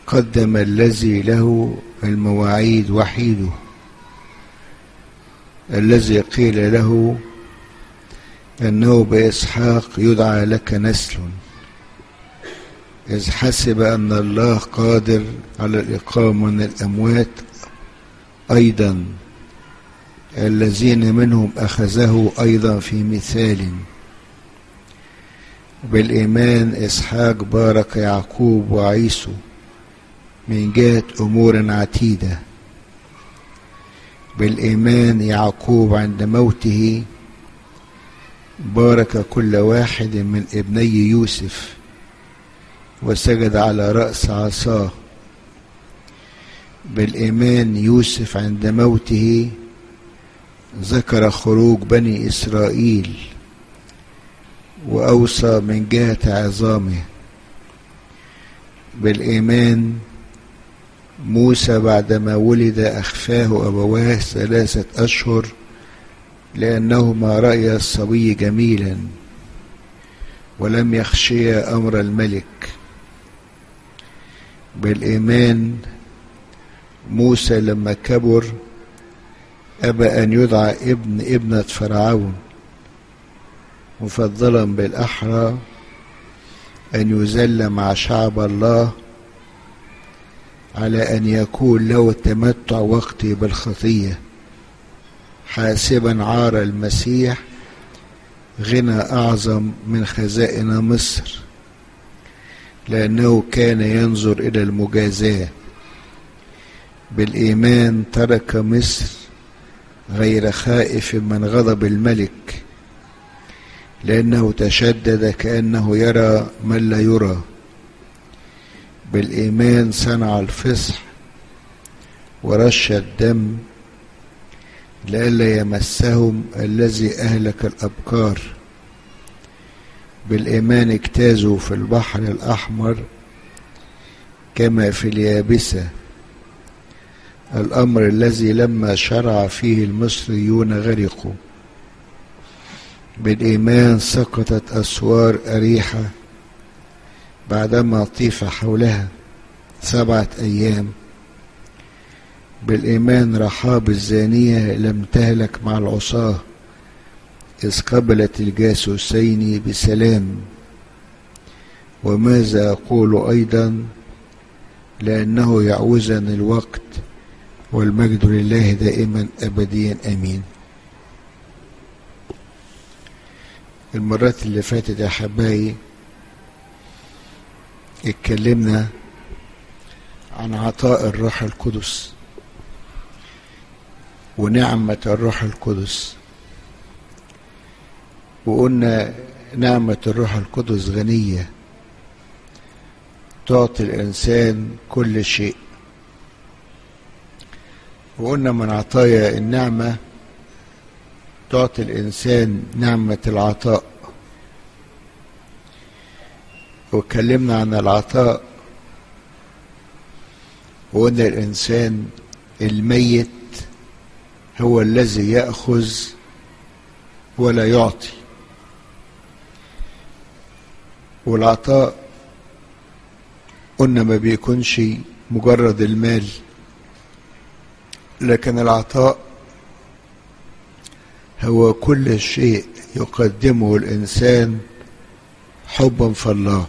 قدم الذي له المواعيد وحيده الذي قيل له أنه بإسحاق يدعى لك نسل إذ حسب أن الله قادر على الإقامة من الأموات أيضا الذين منهم أخذه أيضا في مثال بالإيمان إسحاق بارك يعقوب وعيسو من جهة أمور عتيدة بالإيمان يعقوب عند موته بارك كل واحد من ابني يوسف وسجد على رأس عصاه بالإيمان يوسف عند موته ذكر خروج بني إسرائيل وأوصى من جهة عظامه بالإيمان موسى بعدما ولد أخفاه أبواه ثلاثة أشهر لأنهما رأيا الصبي جميلا ولم يخشيا أمر الملك بالإيمان موسى لما كبر أبى أن يدعى ابن ابنة فرعون مفضلا بالأحرى أن يذل مع شعب الله على أن يكون له تمتع وقتي بالخطية حاسبا عار المسيح غنى أعظم من خزائن مصر لأنه كان ينظر إلى المجازاة بالإيمان ترك مصر غير خائف من غضب الملك لأنه تشدد كأنه يرى من لا يرى بالإيمان صنع الفصح ورش الدم لئلا يمسهم الذي أهلك الأبكار بالإيمان اجتازوا في البحر الأحمر كما في اليابسة الأمر الذي لما شرع فيه المصريون غرقوا بالإيمان سقطت أسوار أريحة بعدما طيف حولها سبعة أيام بالإيمان رحاب الزانية لم تهلك مع العصاة إذ قبلت الجاسوسين بسلام وماذا أقول أيضا لأنه يعوزني الوقت والمجد لله دائما أبديا أمين المرات اللي فاتت يا حبايبي اتكلمنا عن عطاء الروح القدس ونعمة الروح القدس وقلنا نعمة الروح القدس غنية تعطي الإنسان كل شيء وقلنا من عطايا النعمة تعطي الإنسان نعمة العطاء واتكلمنا عن العطاء وقلنا الإنسان الميت هو الذي يأخذ ولا يعطي والعطاء قلنا ما بيكونش مجرد المال لكن العطاء هو كل شيء يقدمه الإنسان حبا في الله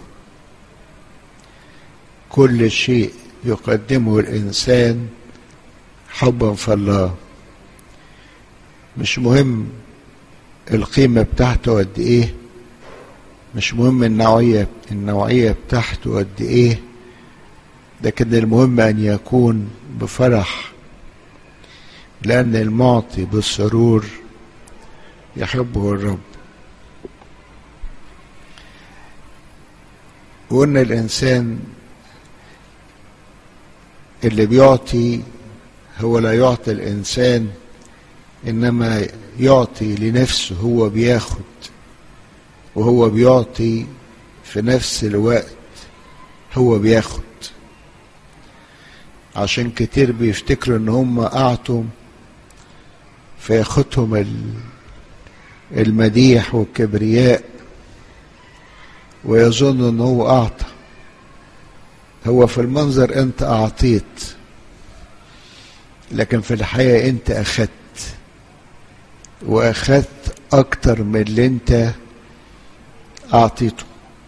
كل شيء يقدمه الإنسان حبا في الله مش مهم القيمة بتاعته قد إيه مش مهم النوعية النوعية بتاعته قد إيه لكن المهم أن يكون بفرح لأن المعطي بالسرور يحبه الرب وقلنا الإنسان اللي بيعطي هو لا يعطي الإنسان إنما يعطي لنفسه هو بياخد وهو بيعطي في نفس الوقت هو بياخد عشان كتير بيفتكروا ان هم اعطوا فياخدهم المديح والكبرياء ويظن ان هو اعطى هو في المنظر انت اعطيت لكن في الحقيقة انت اخدت واخدت اكتر من اللي انت اعطيته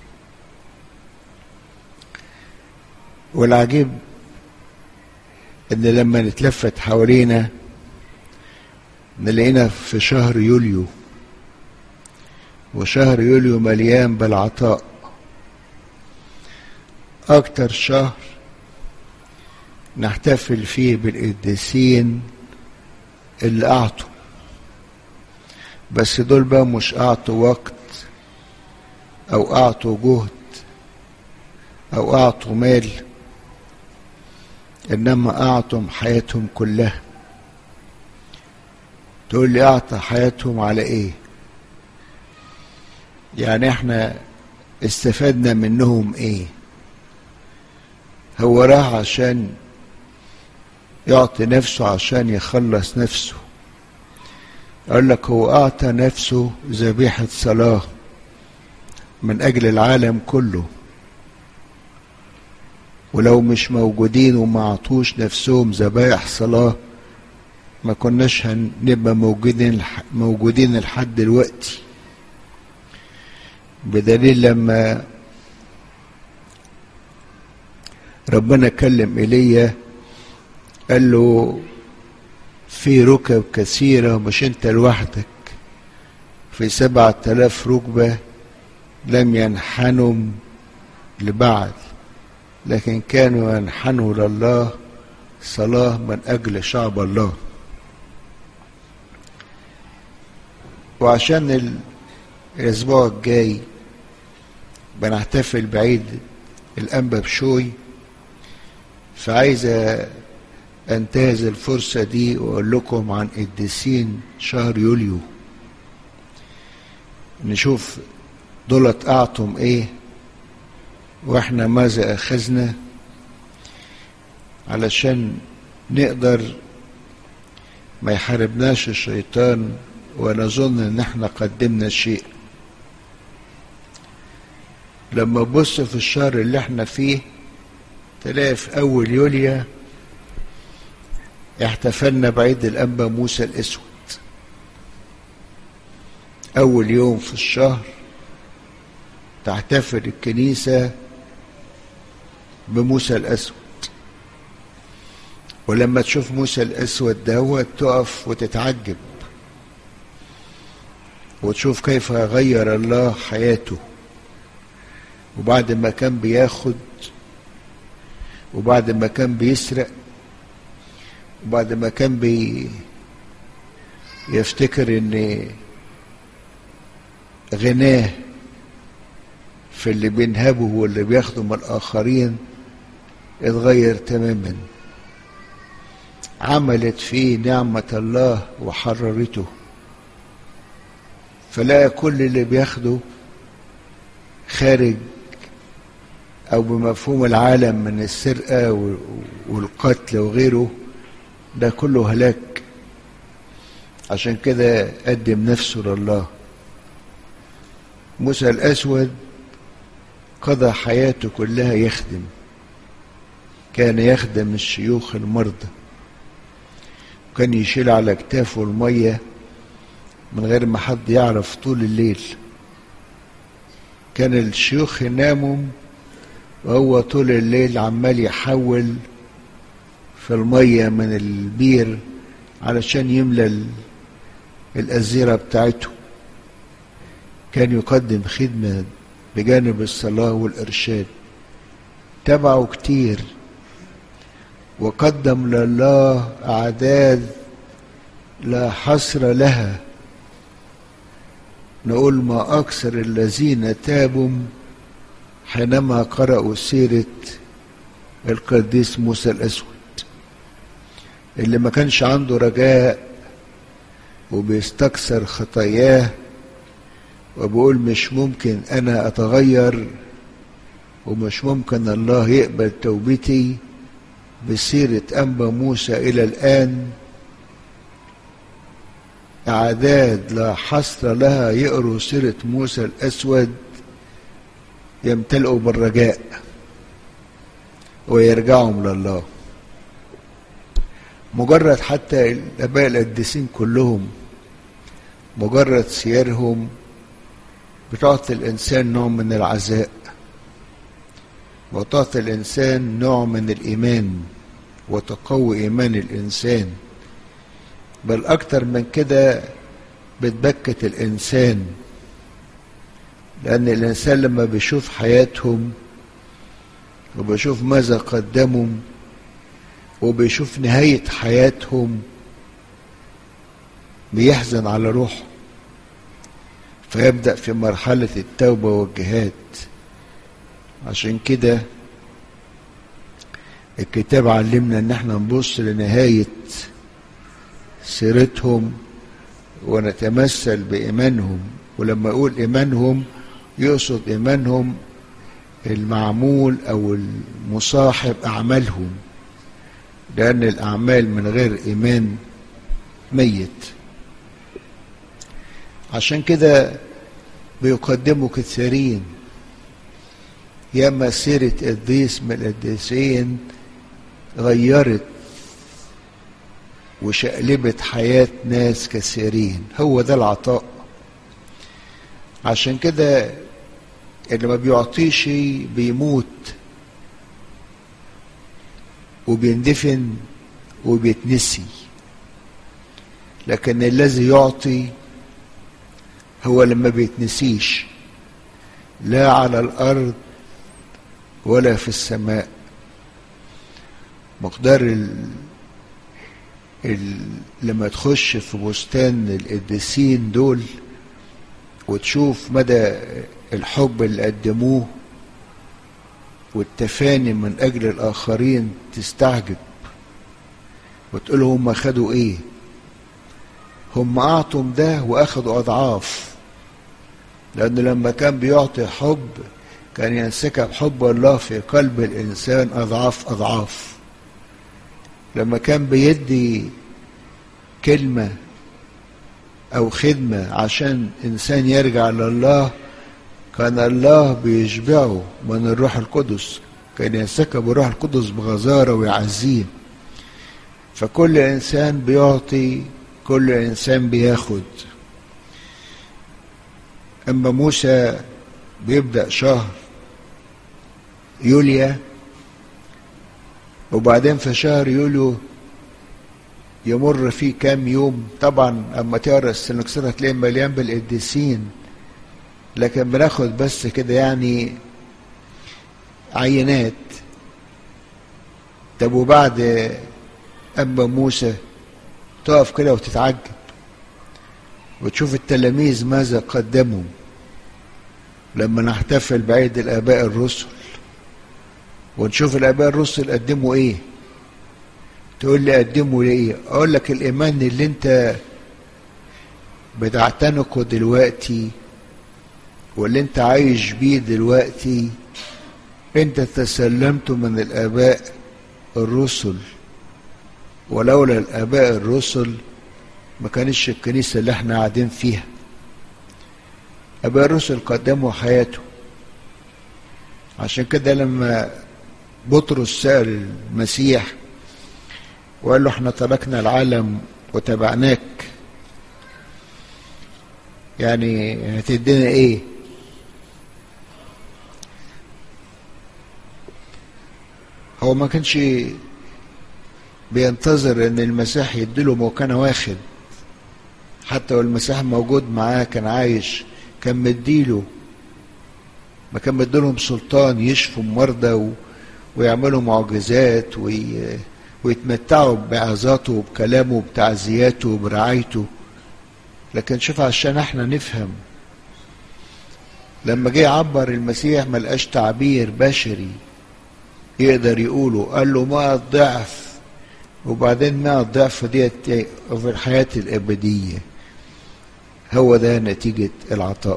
والعجيب ان لما نتلفت حوالينا نلاقينا في شهر يوليو وشهر يوليو مليان بالعطاء اكتر شهر نحتفل فيه بالقديسين اللي اعطوا بس دول بقى مش اعطوا وقت او اعطوا جهد او اعطوا مال انما اعطوا حياتهم كلها تقول لي اعطى حياتهم على ايه يعني احنا استفدنا منهم ايه هو راح عشان يعطي نفسه عشان يخلص نفسه قال لك هو اعطى نفسه ذبيحة صلاة من اجل العالم كله ولو مش موجودين وما عطوش نفسهم ذبايح صلاة ما كناش هنبقى موجودين موجودين لحد دلوقتي بدليل لما ربنا كلم ايليا قال له في ركب كثيرة مش انت لوحدك في سبعة آلاف ركبة لم ينحنوا لبعض لكن كانوا ينحنوا لله صلاة من أجل شعب الله وعشان الأسبوع الجاي بنحتفل بعيد الأنبا بشوي فعايز انتهز الفرصة دي وأقول لكم عن قديسين شهر يوليو نشوف دولت أعطم إيه وإحنا ماذا أخذنا علشان نقدر ما يحاربناش الشيطان ونظن إن إحنا قدمنا شيء لما تبص في الشهر اللي احنا فيه تلاقي في أول يوليا احتفلنا بعيد الأنبا موسى الأسود أول يوم في الشهر تحتفل الكنيسة بموسى الأسود ولما تشوف موسى الأسود ده تقف وتتعجب وتشوف كيف غير الله حياته وبعد ما كان بياخد وبعد ما كان بيسرق وبعد ما كان بي يفتكر ان غناه في اللي بينهبه واللي بياخده من الاخرين اتغير تماما عملت فيه نعمة الله وحررته فلقى كل اللي بياخده خارج او بمفهوم العالم من السرقة والقتل وغيره ده كله هلاك عشان كده قدم نفسه لله موسى الاسود قضى حياته كلها يخدم كان يخدم الشيوخ المرضى وكان يشيل على كتافه المية من غير ما حد يعرف طول الليل كان الشيوخ يناموا وهو طول الليل عمال يحول في المية من البير علشان يملى الأزيرة بتاعته كان يقدم خدمة بجانب الصلاة والإرشاد تبعه كتير وقدم لله أعداد لا حصر لها نقول ما أكثر الذين تابوا حينما قرأوا سيرة القديس موسى الأسود اللي ما كانش عنده رجاء وبيستكثر خطاياه وبقول مش ممكن أنا أتغير ومش ممكن الله يقبل توبتي بسيرة أنبا موسى إلى الآن أعداد لا حصر لها يقروا سيرة موسى الأسود يمتلئوا بالرجاء ويرجعهم لله مجرد حتى الآباء القديسين كلهم مجرد سيرهم بتعطي الإنسان نوع من العزاء وتعطي الإنسان نوع من الإيمان وتقوي إيمان الإنسان بل أكتر من كده بتبكت الإنسان لأن الإنسان لما بيشوف حياتهم وبيشوف ماذا قدموا وبيشوف نهاية حياتهم بيحزن على روحه فيبدأ في مرحلة التوبة والجهاد عشان كده الكتاب علمنا ان احنا نبص لنهاية سيرتهم ونتمثل بإيمانهم ولما يقول إيمانهم يقصد إيمانهم المعمول أو المصاحب أعمالهم لأن الأعمال من غير إيمان ميت عشان كده بيقدموا كثيرين ياما سيرة قديس من القديسين غيرت وشقلبت حياة ناس كثيرين هو ده العطاء عشان كده اللي ما بيعطيش بيموت وبيندفن وبيتنسي لكن الذي يعطي هو لما بيتنسيش لا على الارض ولا في السماء مقدار ال... ال... لما تخش في بستان القديسين دول وتشوف مدى الحب اللي قدموه والتفاني من اجل الاخرين تستعجب وتقول هم خدوا ايه هم اعطوا ده واخدوا اضعاف لانه لما كان بيعطي حب كان ينسكب حب الله في قلب الانسان اضعاف اضعاف لما كان بيدي كلمه او خدمه عشان انسان يرجع لله كان الله بيشبعه من الروح القدس كان ينسكب الروح القدس بغزاره ويعزيه فكل انسان بيعطي كل انسان بياخد اما موسى بيبدا شهر يوليا وبعدين في شهر يوليو يمر فيه كام يوم طبعا اما تقرا السنكسر هتلاقيه مليان بالقديسين لكن بناخد بس كده يعني عينات طب وبعد أما موسى تقف كده وتتعجب وتشوف التلاميذ ماذا قدموا لما نحتفل بعيد الآباء الرسل ونشوف الآباء الرسل قدموا إيه تقول لي قدموا ليه أقول لك الإيمان اللي أنت بتعتنقه دلوقتي واللي أنت عايش بيه دلوقتي أنت تسلمته من الآباء الرسل ولولا الآباء الرسل ما كانش الكنيسة اللي احنا قاعدين فيها آباء الرسل قدموا حياته عشان كده لما بطرس سأل المسيح وقال له احنا تركنا العالم وتبعناك يعني هتدينا ايه هو ما كانش بينتظر ان المسيح يديله ما كان واخد حتى والمسيح موجود معاه كان عايش كان مديله ما كان مديلهم سلطان يشفوا مرضى و... ويعملوا معجزات وي... ويتمتعوا بعظاته وبكلامه وبتعزياته وبرعايته لكن شوف عشان احنا نفهم لما جه يعبر المسيح ما لقاش تعبير بشري يقدر يقوله قال له ما الضعف وبعدين ما الضعف ديت في الحياة الأبدية هو ده نتيجة العطاء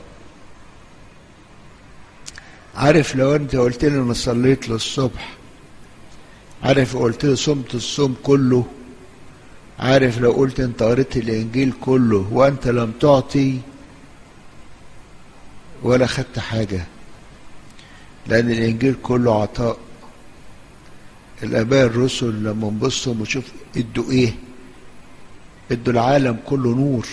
عارف لو انت قلت لي انا صليت للصبح عارف قلت لي صمت الصوم كله عارف لو قلت انت قريت الانجيل كله وانت لم تعطي ولا خدت حاجة لان الانجيل كله عطاء الآباء الرسل لما نبصهم ونشوف ادوا ايه ادوا العالم كله نور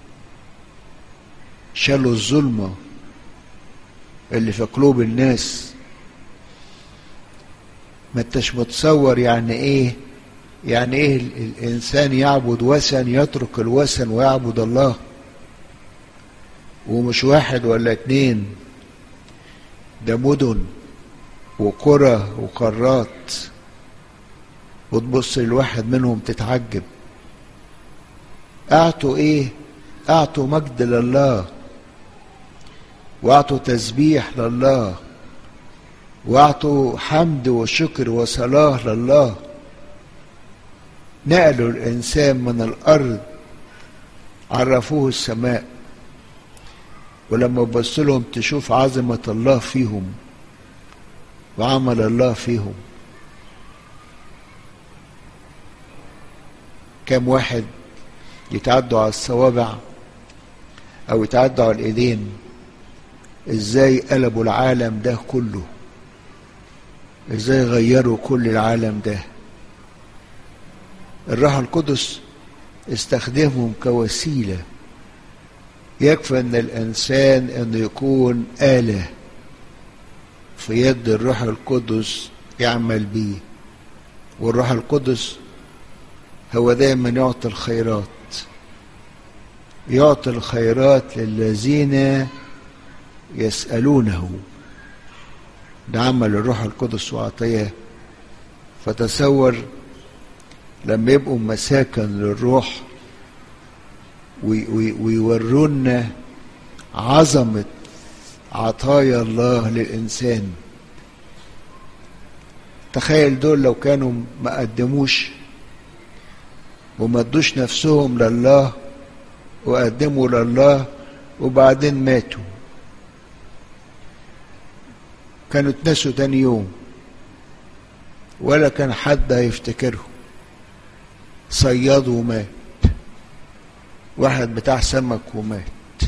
شالوا الظلمة اللي في قلوب الناس ما انتش متصور يعني ايه يعني ايه الانسان يعبد وثن يترك الوثن ويعبد الله ومش واحد ولا اتنين ده مدن وقرى وقارات وتبص لواحد منهم تتعجب اعطوا ايه اعطوا مجد لله واعطوا تسبيح لله واعطوا حمد وشكر وصلاه لله نقلوا الانسان من الارض عرفوه السماء ولما تبص لهم تشوف عظمه الله فيهم وعمل الله فيهم كم واحد يتعدوا على الصوابع او يتعدوا على الايدين ازاي قلبوا العالم ده كله ازاي غيروا كل العالم ده الروح القدس استخدمهم كوسيله يكفى ان الانسان انه يكون اله في يد الروح القدس يعمل بيه والروح القدس هو دايما يعطي الخيرات يعطي الخيرات للذين يسألونه ده عمل الروح القدس وعطيه فتصور لما يبقوا مساكن للروح ويورونا عظمة عطايا الله للإنسان تخيل دول لو كانوا ما قدموش وما ادوش نفسهم لله وقدموا لله وبعدين ماتوا كانوا اتنسوا تاني يوم ولا كان حد هيفتكرهم صياد ومات واحد بتاع سمك ومات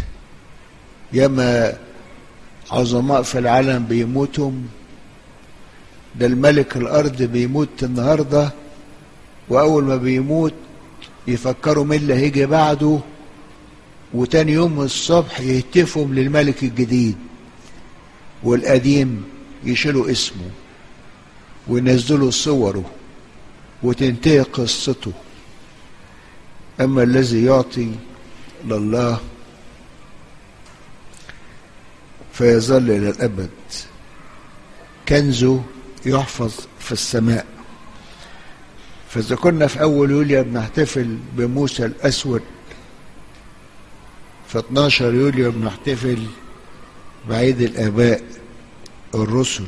ياما عظماء في العالم بيموتوا ده الملك الارض بيموت النهارده واول ما بيموت يفكروا مين اللي هيجي بعده وتاني يوم الصبح يهتفوا للملك الجديد والقديم يشيلوا اسمه وينزلوا صوره وتنتهي قصته اما الذي يعطي لله فيظل الى الابد كنزه يحفظ في السماء فاذا كنا في اول يوليو بنحتفل بموسى الاسود في 12 يوليو بنحتفل بعيد الاباء الرسل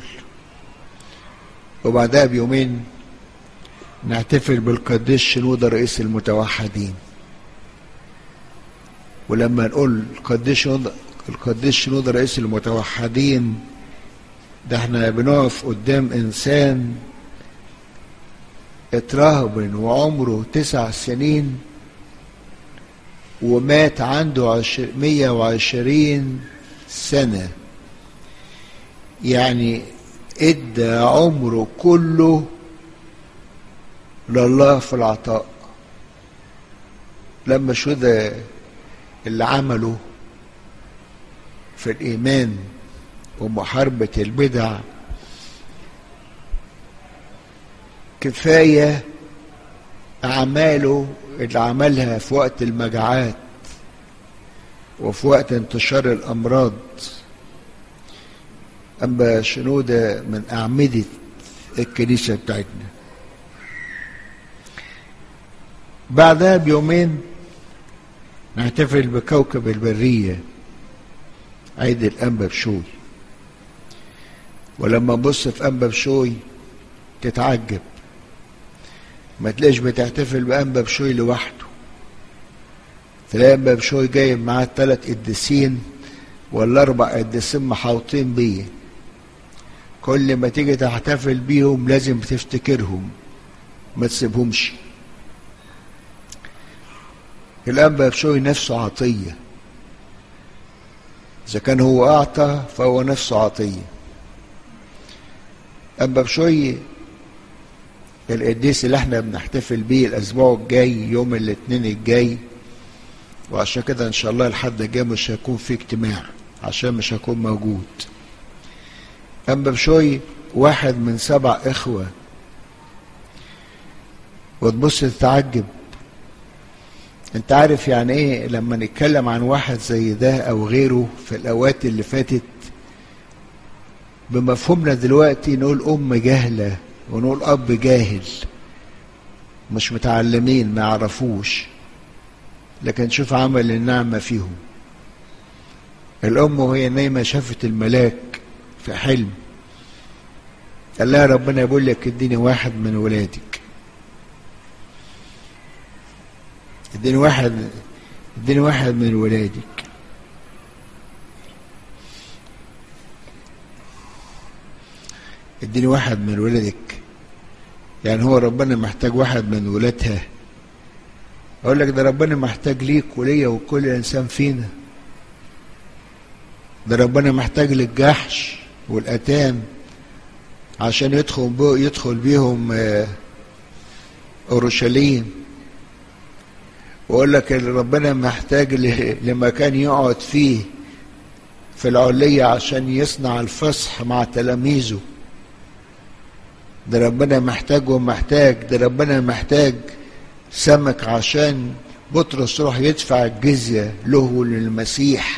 وبعدها بيومين نحتفل بالقديس شنودة رئيس المتوحدين ولما نقول القديس شنودة القديس شنودة رئيس المتوحدين ده احنا بنقف قدام انسان اترهبن وعمره تسع سنين ومات عنده عشر مية وعشرين سنة يعني ادى عمره كله لله في العطاء لما شو ده اللي عمله في الإيمان ومحاربة البدع كفاية أعماله اللي عملها في وقت المجاعات وفي وقت انتشار الأمراض أما شنودة من أعمدة الكنيسة بتاعتنا بعدها بيومين نحتفل بكوكب البرية عيد الأنبا بشوي ولما نبص في أنبا بشوي تتعجب ما تلاقيش بتحتفل بأنبا بشوي لوحده تلاقي أنبا بشوي جايب معاه الثلاث قديسين ولا أربع قديسين محاوطين بيه كل ما تيجي تحتفل بيهم لازم تفتكرهم ما تسيبهمش الأنبا بشوي نفسه عطية إذا كان هو أعطى فهو نفسه عطية أنبا بشوي القديس اللي احنا بنحتفل بيه الاسبوع الجاي يوم الاثنين الجاي وعشان كده ان شاء الله الحد الجاي مش هيكون في اجتماع عشان مش هكون موجود اما بشوي واحد من سبع اخوة وتبص تتعجب انت عارف يعني ايه لما نتكلم عن واحد زي ده او غيره في الاوقات اللي فاتت بمفهومنا دلوقتي نقول ام جاهله ونقول اب جاهل مش متعلمين ما يعرفوش لكن شوف عمل النعمة فيهم الأم وهي نايمة شافت الملاك في حلم قال لها ربنا يقول لك اديني واحد من ولادك اديني واحد اديني واحد من ولادك اديني واحد من ولادك يعني هو ربنا محتاج واحد من ولادها اقول لك ده ربنا محتاج ليك وليا وكل انسان فينا ده ربنا محتاج للجحش والاتام عشان يدخل بو يدخل بيهم اورشليم واقول لك ربنا محتاج لمكان يقعد فيه في العلية عشان يصنع الفصح مع تلاميذه ده ربنا محتاج ومحتاج ده ربنا محتاج سمك عشان بطرس يروح يدفع الجزية له وللمسيح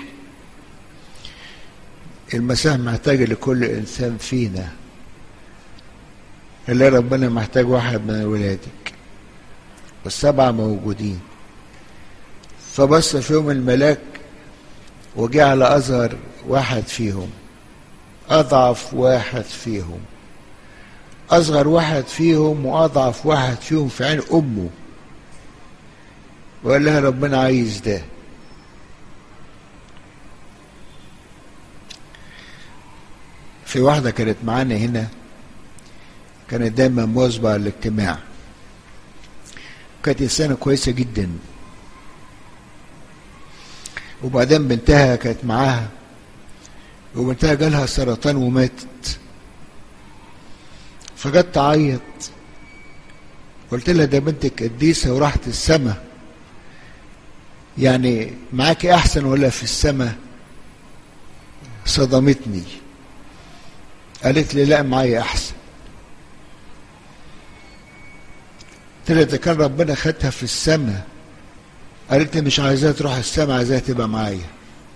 المسيح محتاج لكل إنسان فينا اللي ربنا محتاج واحد من ولادك والسبعة موجودين فبص فيهم الملاك وجه على أظهر واحد فيهم أضعف واحد فيهم أصغر واحد فيهم وأضعف واحد فيهم في عين أمه وقال لها ربنا عايز ده في واحدة كانت معانا هنا كانت دايما مواظبة على الاجتماع كانت إنسانة كويسة جدا وبعدين بنتها كانت معاها وبنتها جالها سرطان وماتت فجت تعيط قلت لها ده بنتك قديسة وراحت السما يعني معاكي أحسن ولا في السما صدمتني قالت لي لا معايا أحسن قلت لها ده كان ربنا خدها في السما قالت لي مش عايزاها تروح السما عايزاها تبقى معايا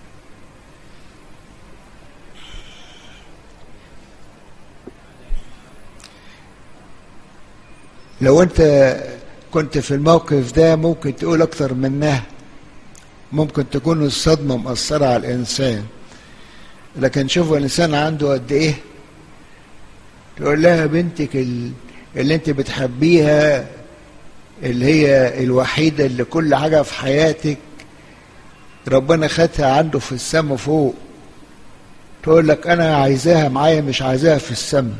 لو انت كنت في الموقف ده ممكن تقول اكتر منها ممكن تكون الصدمة مأثرة على الإنسان لكن شوفوا الإنسان عنده قد إيه تقول لها بنتك اللي أنت بتحبيها اللي هي الوحيدة اللي كل حاجة في حياتك ربنا خدها عنده في السما فوق تقول لك أنا عايزاها معايا مش عايزاها في السما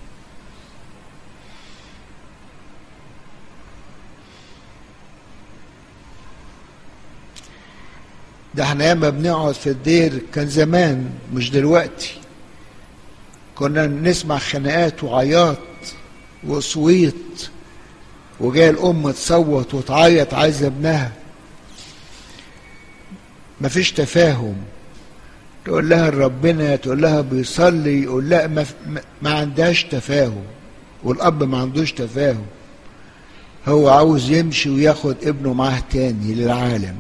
ده احنا ياما بنقعد في الدير كان زمان مش دلوقتي كنا نسمع خناقات وعياط وصويت وجاي الام تصوت وتعيط عايزه ابنها مفيش تفاهم تقول لها ربنا تقول لها بيصلي يقول لا ما, ما عندهاش تفاهم والاب ما عندوش تفاهم هو عاوز يمشي وياخد ابنه معاه تاني للعالم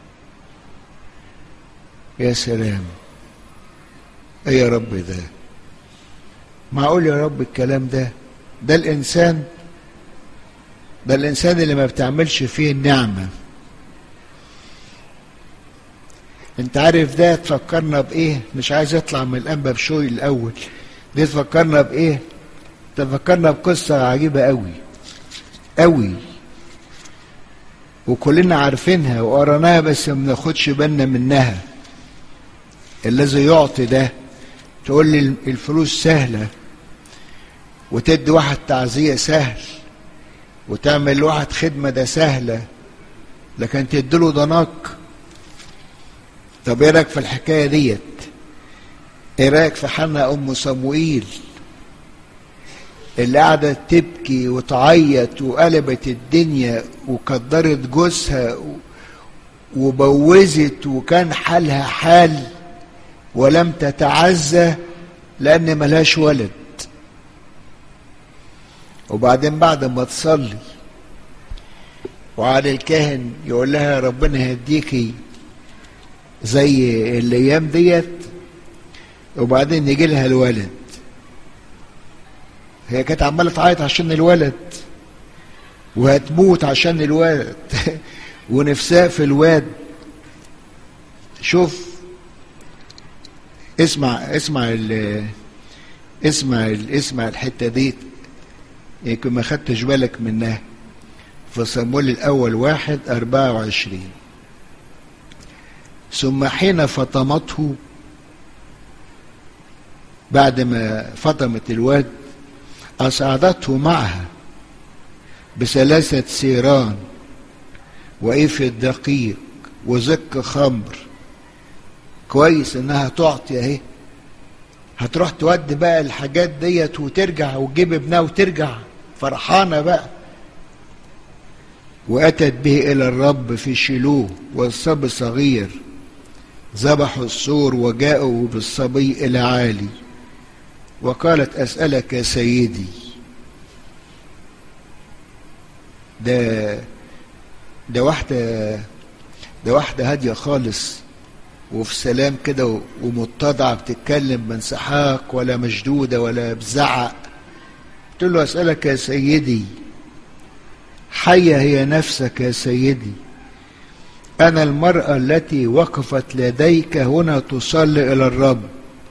يا سلام ايه يا رب ده معقول يا رب الكلام ده ده الانسان ده الانسان اللي ما بتعملش فيه النعمه انت عارف ده تفكرنا بايه مش عايز اطلع من الانبا بشوي الاول دي تفكرنا بايه تفكرنا بقصه عجيبه قوي قوي وكلنا عارفينها وقرناها بس ما بناخدش بالنا منها الذي يعطي ده تقول لي الفلوس سهلة وتدي واحد تعزية سهل وتعمل لواحد خدمة ده سهلة لكن تديله ضناك طب ايه رايك في الحكاية ديت ايه رايك في حنا ام صموئيل اللي قاعدة تبكي وتعيط وقلبت الدنيا وقدرت جوزها وبوزت وكان حالها حال ولم تتعزى لأن ملهاش ولد وبعدين بعد ما تصلي وعلى الكاهن يقول لها ربنا يهديكي زي الايام ديت وبعدين يجي لها الولد هي كانت عماله تعيط عشان الولد وهتموت عشان الولد ونفسها في الواد شوف اسمع اسمع ال اسمع ال اسمع الحته دي يمكن ما خدتش بالك منها في صمويل الأول واحد أربعة وعشرين ثم حين فطمته بعد ما فطمت الواد أصعدته معها بثلاثة سيران وإيف الدقيق وزك خمر كويس إنها تعطي أهي هتروح تودي بقى الحاجات ديت وترجع وتجيب ابنها وترجع فرحانة بقى وأتت به إلى الرب في شيلوه والصبي صغير ذبحوا السور وجاءوا بالصبي إلى عالي وقالت أسألك يا سيدي ده ده واحدة ده واحدة هادية خالص وفي سلام كده ومتضعة بتتكلم بانسحاق ولا مشدودة ولا بزعق قلت له أسألك يا سيدي حية هي نفسك يا سيدي أنا المرأة التي وقفت لديك هنا تصلي إلى الرب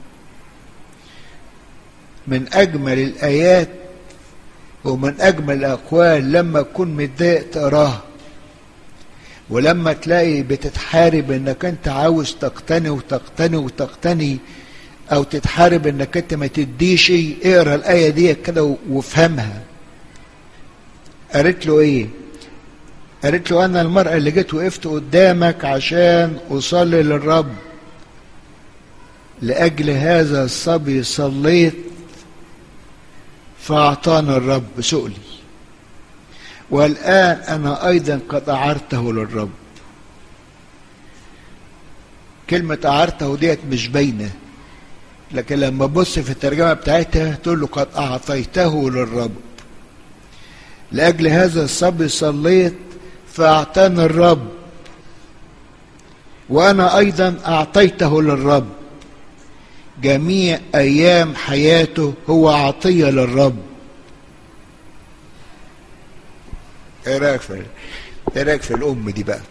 من أجمل الآيات ومن أجمل الأقوال لما تكون متضايق تقراها ولما تلاقي بتتحارب انك انت عاوز تقتني وتقتني وتقتني او تتحارب انك انت ما تديش اقرا الايه دي كده وافهمها قالت له ايه قالت له انا المراه اللي جيت وقفت قدامك عشان اصلي للرب لاجل هذا الصبي صليت فاعطانا الرب سؤلي والآن أنا أيضا قد أعرته للرب كلمة أعرته ديت مش باينة لكن لما بص في الترجمة بتاعتها تقول له قد أعطيته للرب لأجل هذا الصبي صليت فأعطاني الرب وأنا أيضا أعطيته للرب جميع أيام حياته هو عطية للرب ايه رايك في ايه رايك في الام دي بقى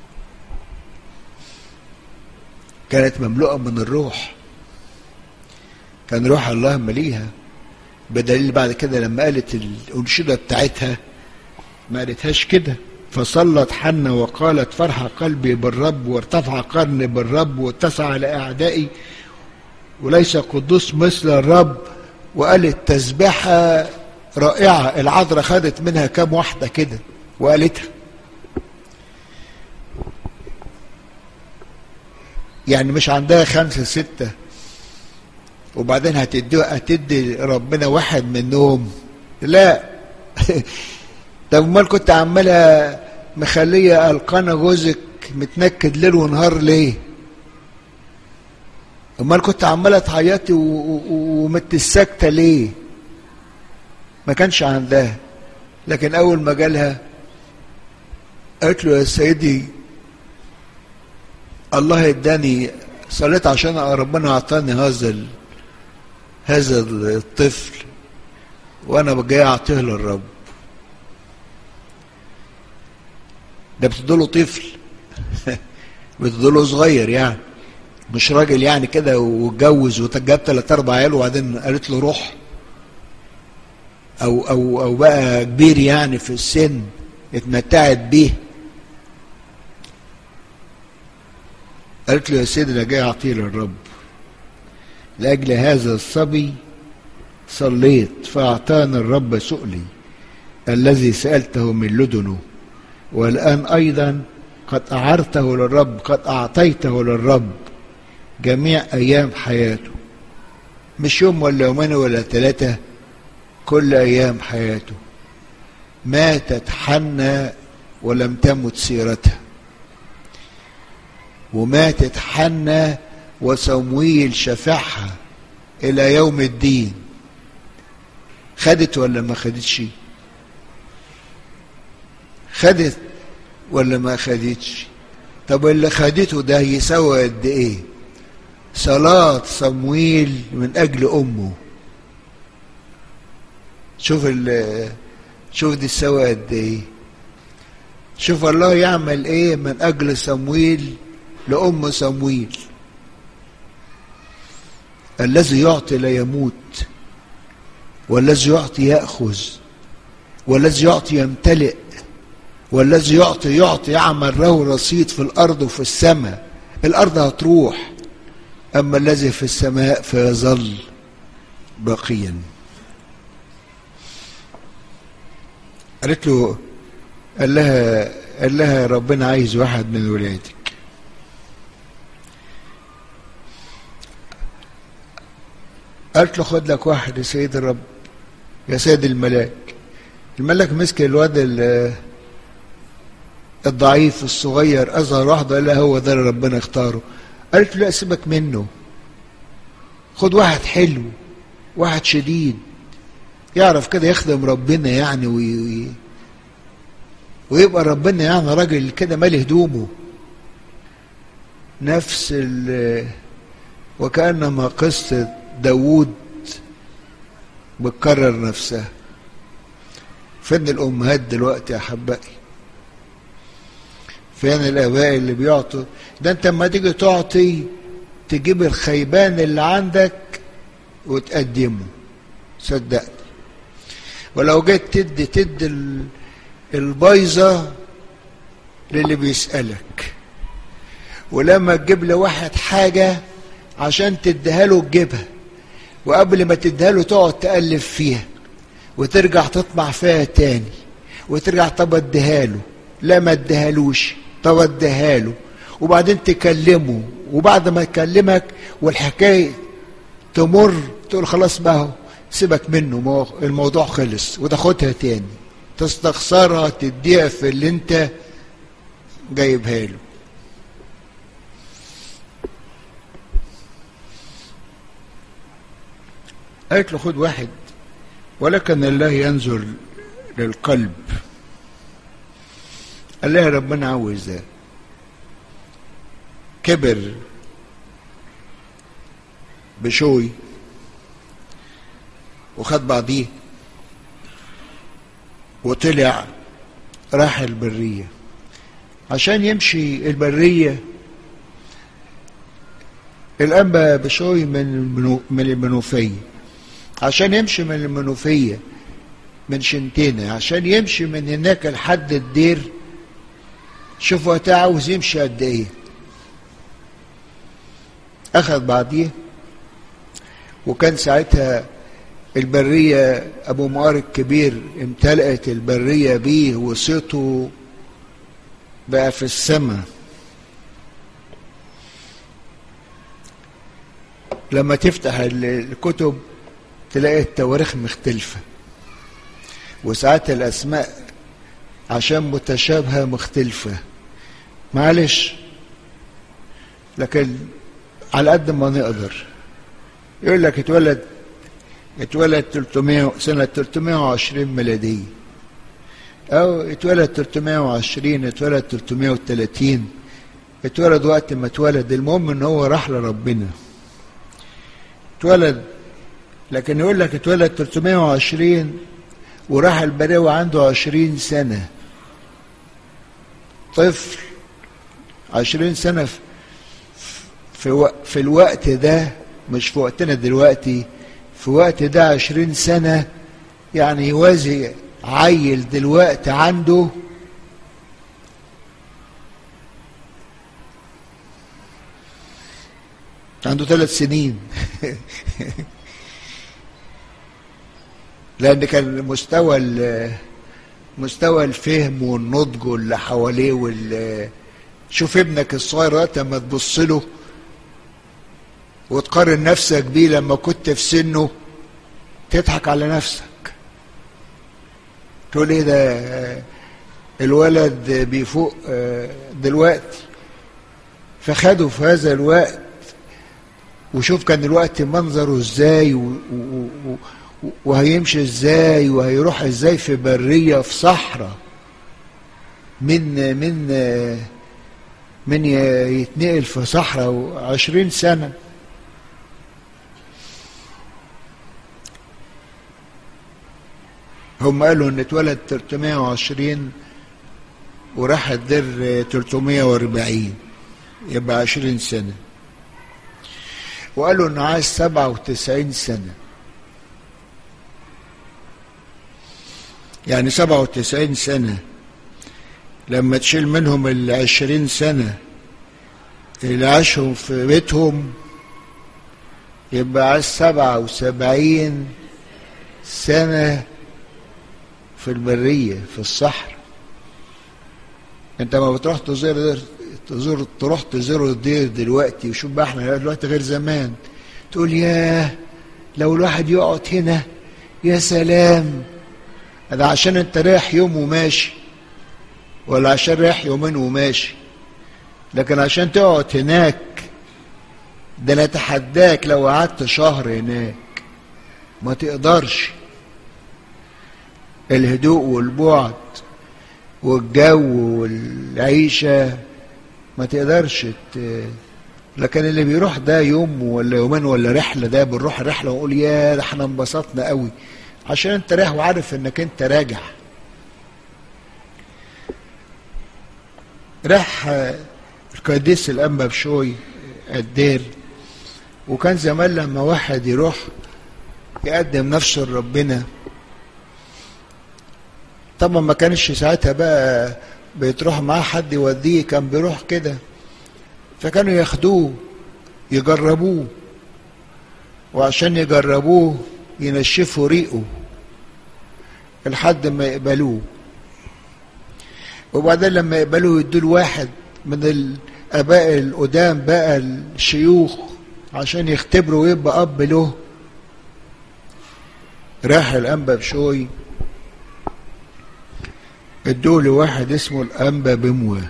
كانت مملوءه من الروح كان روح الله مليها بدليل بعد كده لما قالت الانشده بتاعتها ما قالتهاش كده فصلت حنة وقالت فرح قلبي بالرب وارتفع قرني بالرب واتسع على اعدائي وليس قدوس مثل الرب وقالت تسبحه رائعة العذراء خدت منها كام واحدة كده وقالتها يعني مش عندها خمسة ستة وبعدين هتدي هتدي ربنا واحد منهم لا طب امال كنت عمالة مخلية القانا جوزك متنكد ليل ونهار ليه؟ امال كنت عمالة تعيطي ومتسكتة ليه؟ ما كانش عندها لكن اول ما جالها قالت له يا سيدي الله اداني صليت عشان ربنا اعطاني هذا ال... هذا الطفل وانا جاي اعطيه للرب ده بتدوله طفل بتدوله صغير يعني مش راجل يعني كده واتجوز وجاب ثلاث اربع عيال وبعدين قالت له روح او او او بقى كبير يعني في السن اتمتعت بيه قالت له يا سيدي انا جاي اعطيه للرب لاجل هذا الصبي صليت فاعطانا الرب سؤلي الذي سالته من لدنه والان ايضا قد اعرته للرب قد اعطيته للرب جميع ايام حياته مش يوم ولا يومين ولا ثلاثه كل أيام حياته ماتت حنة ولم تمت سيرتها وماتت حنة وصمويل شفعها إلى يوم الدين خدت ولا ما خدتش خدت ولا ما خدتش طب اللي خدته ده يسوى قد ايه صلاة صمويل من أجل أمه شوف ال شوف دي تساوي قد ايه شوف الله يعمل ايه من أجل صمويل لأم صمويل الذي يعطي لا يموت والذي يعطي يأخذ والذي يعطي يمتلئ والذي يعطي يعطي يعمل له رصيد في الأرض وفي السماء الأرض هتروح أما الذي في السماء فيظل باقيا قالت له قال لها قال لها ربنا عايز واحد من ولادك قالت له خد لك واحد يا سيد الرب يا سيد الملاك الملاك مسك الواد الضعيف الصغير اصغر واحد قال لها هو ده اللي ربنا اختاره قالت له لا سيبك منه خد واحد حلو واحد شديد يعرف كده يخدم ربنا يعني وي... ويبقى ربنا يعني راجل كده مالي هدومه نفس ال وكأنما قصة داوود بتكرر نفسها فين الأمهات دلوقتي يا أحبائي فين الآباء اللي بيعطوا ده أنت لما تيجي تعطي تجيب الخيبان اللي عندك وتقدمه صدقني ولو جيت تدي تدي البايظة للي بيسألك ولما تجيب لواحد حاجة عشان تديها له تجيبها وقبل ما تديها له تقعد تألف فيها وترجع تطمع فيها تاني وترجع طب اديها له لا ما اديهالوش طب اديها له وبعدين تكلمه وبعد ما يكلمك والحكايه تمر تقول خلاص بقى هو سيبك منه الموضوع خلص وتاخدها تاني تستخسرها تديها في اللي انت جايبها له قالت له خد واحد ولكن الله ينظر للقلب قال لها ربنا عاوز ده كبر بشوي وخد بعضيه وطلع راح البرية عشان يمشي البرية الأنبا بشوي من من المنوفية عشان يمشي من المنوفية من شنتينة عشان يمشي من هناك لحد الدير شوف وقتها عاوز يمشي قد ايه اخذ بعديه وكان ساعتها البرية ابو مؤار الكبير امتلأت البرية بيه وصيته بقى في السماء لما تفتح الكتب تلاقي التواريخ مختلفة وساعات الأسماء عشان متشابهة مختلفة معلش لكن على قد ما نقدر يقول لك اتولد اتولد 300 سنة 320 ميلادية أو اتولد 320 اتولد 330 اتولد وقت ما اتولد المهم ان هو راح لربنا اتولد لكن يقول لك اتولد 320 وراح البرية وعنده 20 سنة طفل 20 سنة في في, في الوقت ده مش في وقتنا دلوقتي في وقت ده 20 سنة يعني يوازي عيل دلوقتي عنده عنده ثلاث سنين لان كان مستوى مستوى الفهم والنضج واللي حواليه وال شوف ابنك الصغير وقت ما تبص له وتقارن نفسك بيه لما كنت في سنه تضحك على نفسك تقول ايه ده الولد بيفوق دلوقتي فخدوا في هذا الوقت وشوف كان الوقت منظره ازاي و... و... و... وهيمشي ازاي وهيروح ازاي في برية في صحراء من من من يتنقل في صحراء عشرين سنة هم قالوا ان اتولد 320 وراح الدر 340 يبقى 20 سنة وقالوا انه عايز 97 سنة يعني 97 سنة لما تشيل منهم ال 20 سنة اللي عاشهم في بيتهم يبقى عايز 77 سنة في البرية في الصحراء انت ما بتروح تزور تزور تروح تزور الدير دلوقتي وشوف بقى احنا دلوقتي غير زمان تقول ياه لو الواحد يقعد هنا يا سلام ده عشان انت رايح يوم وماشي ولا عشان رايح يومين وماشي لكن عشان تقعد هناك ده انا اتحداك لو قعدت شهر هناك ما تقدرش الهدوء والبعد والجو والعيشة ما تقدرش ت... لكن اللي بيروح ده يوم ولا يومين ولا رحلة ده بنروح رحلة ونقول يا ده احنا انبسطنا قوي عشان انت رايح وعارف انك انت راجع راح القديس الأنبا بشوي الدير وكان زمان لما واحد يروح يقدم نفسه لربنا طبعا ما كانش ساعتها بقى بيتروح معاه حد يوديه كان بيروح كده فكانوا ياخدوه يجربوه وعشان يجربوه ينشفوا ريقه لحد ما يقبلوه وبعدين لما يقبلوه يدوا واحد من الاباء القدام بقى الشيوخ عشان يختبروا ويبقى اب له راح الانبا بشوي ادوه لواحد اسمه الانبا بموى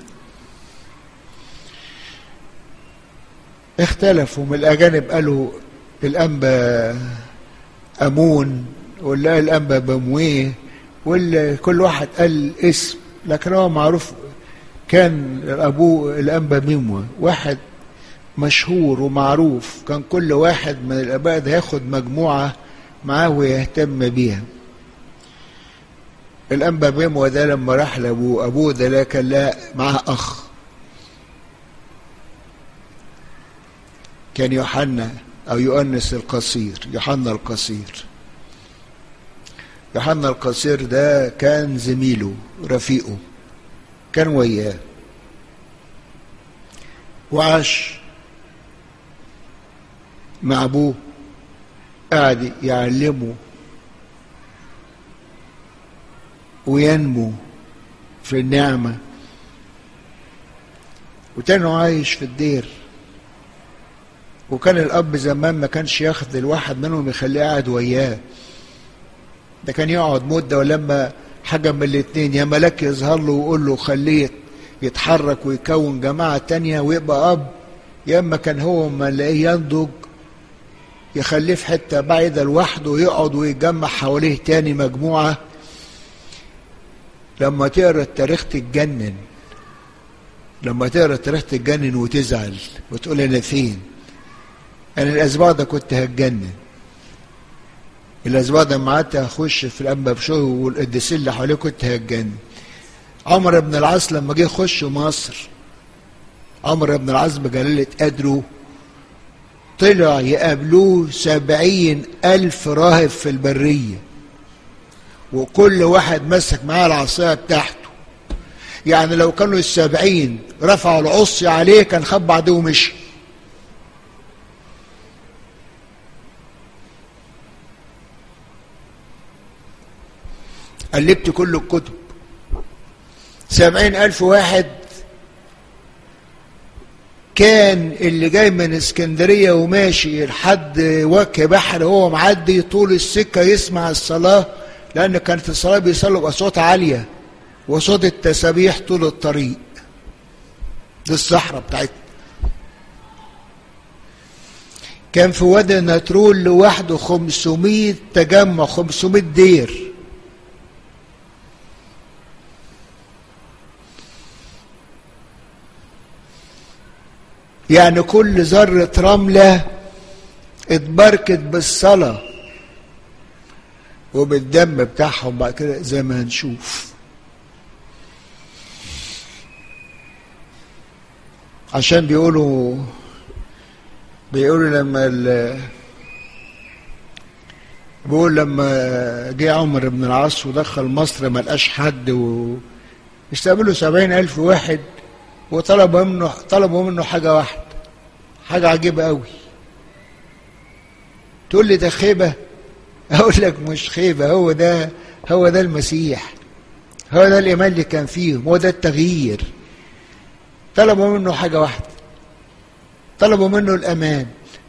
اختلفوا من الاجانب قالوا الانبا امون واللي الانبا بمويه واللي كل واحد قال اسم لكن هو معروف كان ابوه الانبا بموى واحد مشهور ومعروف كان كل واحد من الاباء ده ياخد مجموعه معاه ويهتم بيها الانبا بيموى ده لما راح لابوه ابوه ده لا كان لا معاه اخ كان يوحنا او يؤنس القصير يوحنا القصير يوحنا القصير ده كان زميله رفيقه كان وياه وعاش مع ابوه قاعد يعلمه وينمو في النعمة وتاني عايش في الدير وكان الأب زمان ما كانش ياخد الواحد منهم يخليه قاعد وياه ده كان يقعد مدة ولما حاجة من الاتنين يا ملاك يظهر له ويقول له خليه يتحرك ويكون جماعة تانية ويبقى أب يا إما كان هو ما نلاقيه ينضج يخليه في حتة بعيدة لوحده ويقعد ويجمع حواليه تاني مجموعة لما تقرا التاريخ تتجنن لما تقرا التاريخ تتجنن وتزعل وتقول انا فين انا الاسبوع ده كنت هتجنن الاسبوع ده ما قعدت اخش في الانبا بشوي والقديسين اللي حواليه كنت هتجنن عمر بن العاص لما جه يخش مصر عمر بن العاص بجلالة قدره طلع يقابلوه سبعين ألف راهب في البرية وكل واحد مسك معاه العصاية بتاعته يعني لو كانوا السبعين رفعوا العصي عليه كان خد بعضه ومشي قلبت كل الكتب سبعين ألف واحد كان اللي جاي من اسكندرية وماشي لحد وجه بحر هو معدي طول السكة يسمع الصلاة لأن كانت الصلاة بيصلوا بأصوات عالية وصوت التسابيح طول الطريق دي الصحراء بتاعتنا كان في وادي نترول لوحده 500 تجمع 500 دير يعني كل ذرة رملة اتبركت بالصلاة وبالدم بتاعهم بعد كده زي ما هنشوف عشان بيقولوا بيقولوا لما ال بيقول لما جه عمر بن العاص ودخل مصر ما لقاش حد واستقبلوا سبعين ألف واحد وطلبوا منه طلبوا منه حاجة واحدة حاجة عجيبة قوي تقول لي ده خيبة أقول لك مش خيبة هو ده هو ده المسيح هو ده الإيمان اللي كان فيهم هو ده التغيير طلبوا منه حاجة واحدة طلبوا منه الأمان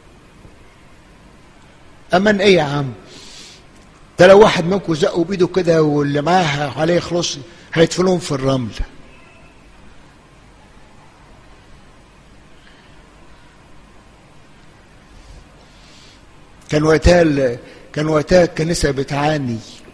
أمان إيه يا عم ده لو واحد منكم زقوا بإيده كده واللي معاه عليه يخلص هيدفنوهم في الرمل كان وقتها كان وقتها الكنيسة بتعاني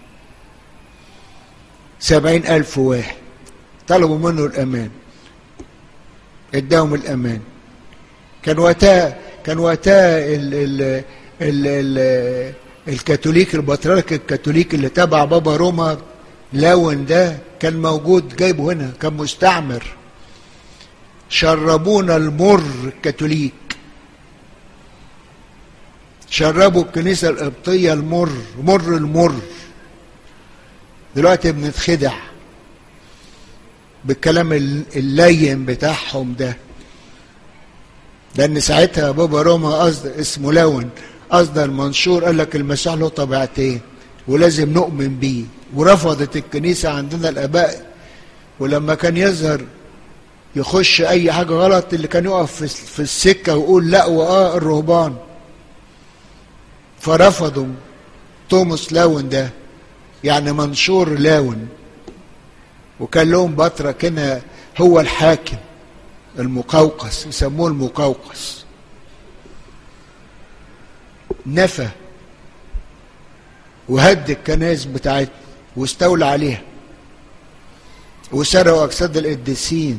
سبعين ألف واحد طلبوا منه الأمان اداهم الأمان كان وقتها كان وقتها ال ال ال ال الكاثوليك البطريرك الكاثوليك اللي تبع بابا روما لاون ده كان موجود جايبه هنا كان مستعمر شربونا المر الكاثوليك شربوا الكنيسة القبطية المر مر المر دلوقتي بنتخدع بالكلام اللين بتاعهم ده لأن ساعتها بابا روما قصد اسمه لون قصد المنشور قال لك المسيح له طبيعتين ولازم نؤمن بيه ورفضت الكنيسة عندنا الآباء ولما كان يظهر يخش أي حاجة غلط اللي كان يقف في السكة ويقول لا وآه الرهبان فرفضوا توماس لاون ده يعني منشور لاون وكان لهم بطرك هنا هو الحاكم المقوقس يسموه المقوقس نفى وهد الكنائس بتاعتنا واستولى عليها وسرقوا اجساد القديسين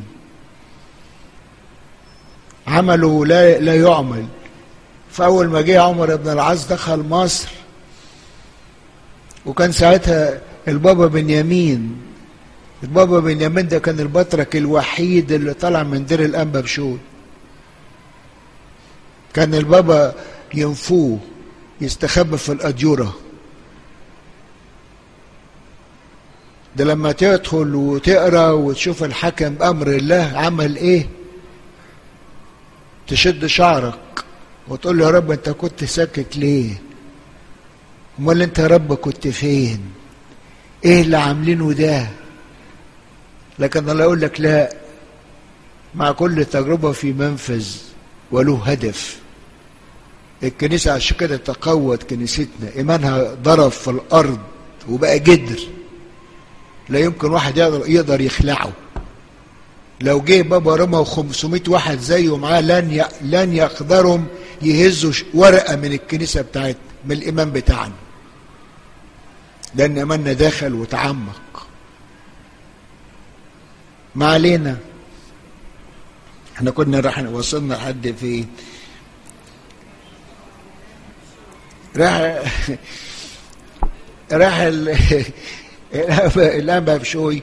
عملوا لا لا يعمل فاول ما جه عمر بن العاص دخل مصر وكان ساعتها البابا بنيامين البابا بنيامين ده كان البطرك الوحيد اللي طلع من دير الانبا بشوي كان البابا ينفوه يستخبى في الأديرة ده لما تدخل وتقرا وتشوف الحكم بأمر الله عمل ايه تشد شعرك وتقول له يا رب انت كنت ساكت ليه امال انت يا رب كنت فين ايه اللي عاملينه ده لكن الله يقول لك لا مع كل تجربة في منفذ وله هدف الكنيسة عشان كده تقوت كنيستنا إيمانها ضرب في الأرض وبقى جدر لا يمكن واحد يقدر, يقدر يخلعه لو جه بابا رمى و500 واحد زيه معاه لن ي... لن يقدروا يهزوا ورقه من الكنيسه بتاعتنا من الايمان بتاعنا لان ايماننا دخل وتعمق ما علينا احنا كنا راح وصلنا لحد في راح راح الانبا بشوي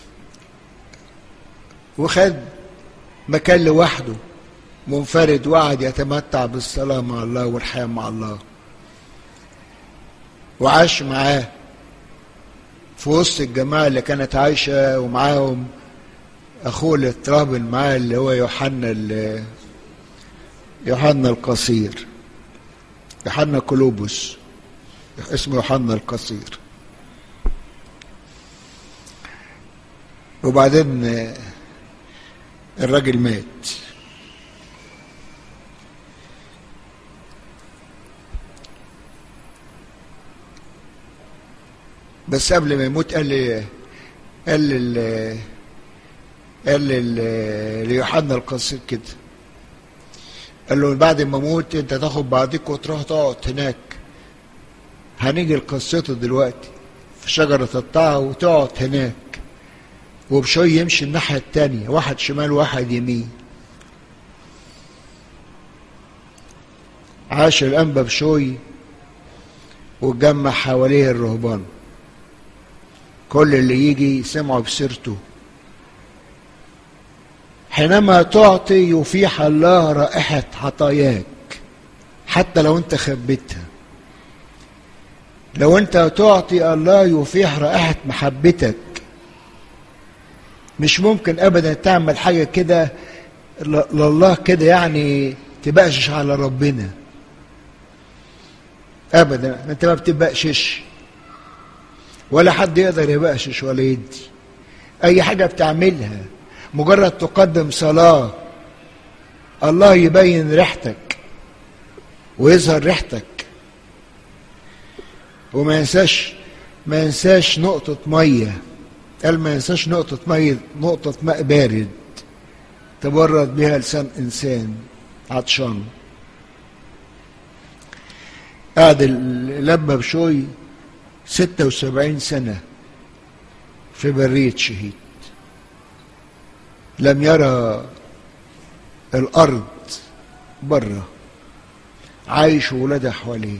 وخد مكان لوحده منفرد وقعد يتمتع بالصلاة مع الله والحياة مع الله وعاش معاه في وسط الجماعة اللي كانت عايشة ومعاهم أخوه اللي اترابل معاه اللي هو يوحنا يوحنا القصير يوحنا كولوبوس اسمه يوحنا القصير وبعدين الراجل مات بس قبل ما يموت قال لي قال لي قال لي ليوحنا القصير كده قال له بعد ما اموت انت تاخد بعضيك وتروح تقعد هناك هنيجي لقصته دلوقتي في شجرة الطاعة وتقعد هناك وبشوي يمشي الناحية التانية واحد شمال واحد يمين عاش الأنبا بشوي واتجمع حواليه الرهبان كل اللي يجي سمعوا بسيرته حينما تعطي يفيح الله رائحة عطاياك حتى لو انت خبيتها لو انت تعطي الله يفيح رائحة محبتك مش ممكن ابدا تعمل حاجة كده لله كده يعني تبقشش على ربنا ابدا انت ما بتبقشش ولا حد يقدر يبقشش ولا يدي اي حاجة بتعملها مجرد تقدم صلاة الله يبين ريحتك ويظهر ريحتك وما ينساش ما ينساش نقطة مية قال ما ينساش نقطة مية نقطة ماء بارد تبرد بها لسان إنسان عطشان قعد لما بشوي ستة وسبعين سنة في برية شهيد لم يرى الأرض بره عايش وولادها حواليه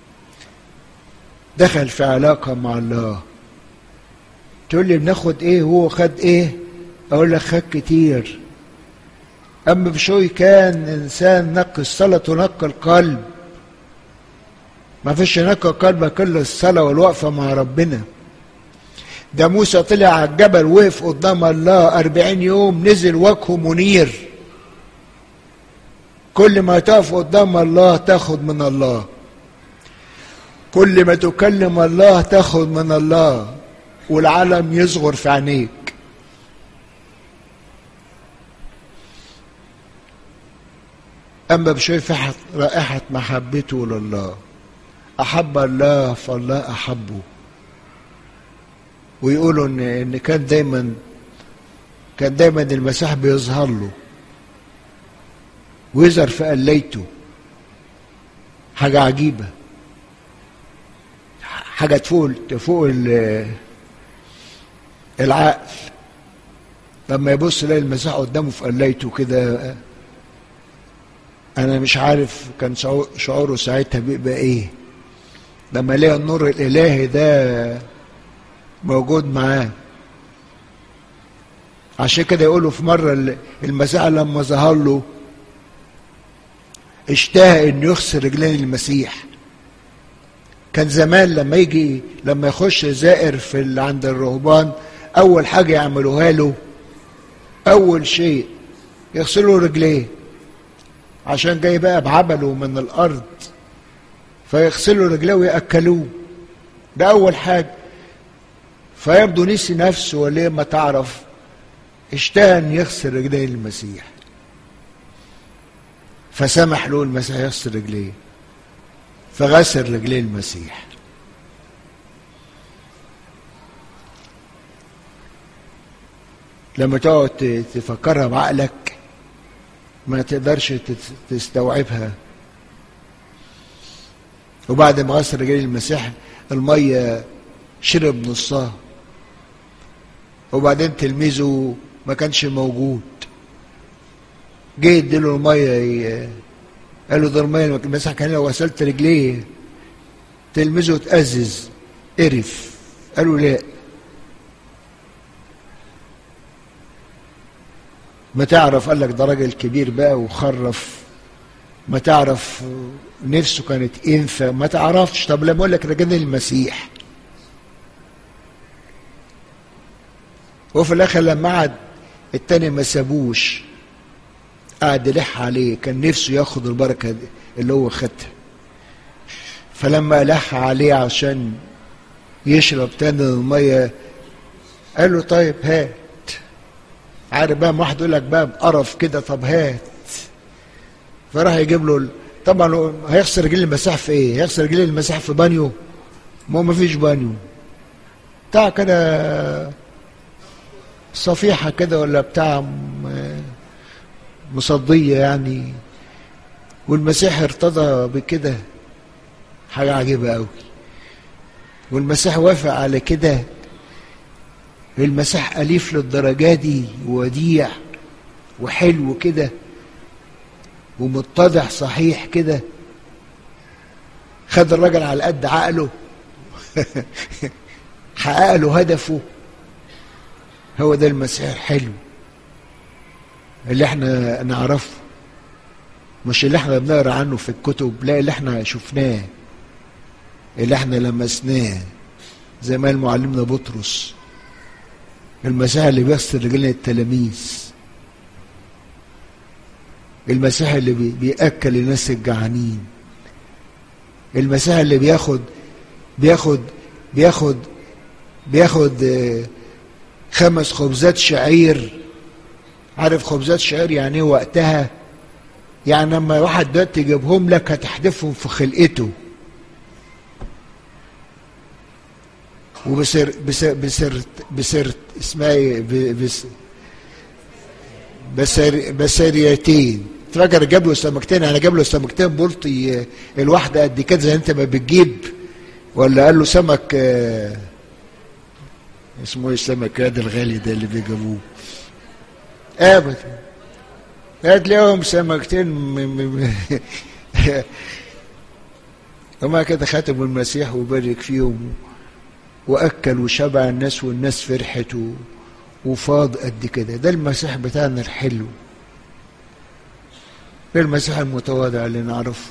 دخل في علاقة مع الله تقول لي بناخد ايه هو خد ايه اقول لك خد كتير اما بشوي كان انسان نقي الصلاة ونقى القلب ما فيش نقى قلبك كل الصلاة والوقفة مع ربنا ده موسى طلع على الجبل وقف قدام الله أربعين يوم نزل وجهه منير كل ما تقف قدام الله تاخد من الله كل ما تكلم الله تاخد من الله والعالم يصغر في عينيك أما بشوف رائحة محبته لله أحب الله فالله أحبه ويقولوا إن إن كان دايما كان دايما المسيح بيظهر له ويظهر في قليته حاجة عجيبة حاجة تفوق تفوق العقل لما يبص يلاقي المسيح قدامه في قليته كده انا مش عارف كان شعوره ساعتها بيبقى ايه لما يلاقي النور الالهي ده موجود معاه عشان كده يقولوا في مرة المسيح لما ظهر له اشتهى انه يخسر رجلين المسيح كان زمان لما يجي لما يخش زائر في اللي عند الرهبان اول حاجه يعملوها له اول شيء يغسلوا رجليه عشان جاي بقى بعبله من الارض فيغسلوا رجليه وياكلوه ده اول حاجه فيبدو نسي نفسه وليه ما تعرف اشتهى ان يغسل رجليه المسيح فسمح له المسيح يغسل رجليه فغسل رجليه المسيح لما تقعد تفكرها بعقلك ما تقدرش تستوعبها وبعد ما غسل رجليه المسيح الميه شرب نصها وبعدين تلميذه ما كانش موجود جه يديله الميه قال له ده الميه المسيح كان لو غسلت رجليه تلميذه اتأزز قرف قال له لا ما تعرف قال لك ده راجل كبير بقى وخرف ما تعرف نفسه كانت انثى ما تعرفش طب لما اقول لك رجل المسيح وفي الاخر لما قعد التاني ما سابوش قعد يلح عليه كان نفسه ياخد البركه دي اللي هو خدها فلما لح عليه عشان يشرب تاني الميه قال له طيب هات عارف بقى واحد يقول لك بقى بقرف كده طب هات فراح يجيب له طبعا هيغسل رجلين المسيح في ايه؟ هيغسل رجلين المسيح في بانيو؟ ما هو ما فيش بانيو بتاع كده صفيحة كده ولا بتاع م- مصدية يعني والمسيح ارتضى بكده حاجة عجيبة قوي والمسيح وافق على كده المسيح أليف للدرجة دي وديع وحلو كده ومتضح صحيح كده خد الراجل على قد عقله حقق له هدفه هو ده المسيح الحلو اللي احنا نعرفه مش اللي احنا بنقرا عنه في الكتب لا اللي احنا شفناه اللي احنا لمسناه زي ما قال معلمنا بطرس المسيح اللي بيغسل رجلنا التلاميذ المسيح اللي بي- بيأكل الناس الجعانين المسيح اللي بياخد بياخد بياخد بياخد آه، خمس خبزات شعير عارف خبزات شعير يعني ايه وقتها يعني لما واحد دلوقتي يجيبهم لك هتحدفهم في خلقته وبسر بسر بسر بسر اسمها ايه ب- بس بسر بسريتين فاكر جاب له سمكتين انا جاب له سمكتين بلطي الواحده قد كده زي انت ما بتجيب ولا قال له سمك آه، اسمه ايه السمك هذا الغالي ده اللي بيجيبوه ابدا هتلاقيهم سمكتين م- م- م- وما كده ختموا المسيح وبارك فيهم واكل وشبع الناس والناس فرحت و- وفاض قد كده ده المسيح بتاعنا الحلو ده المسيح المتواضع اللي نعرفه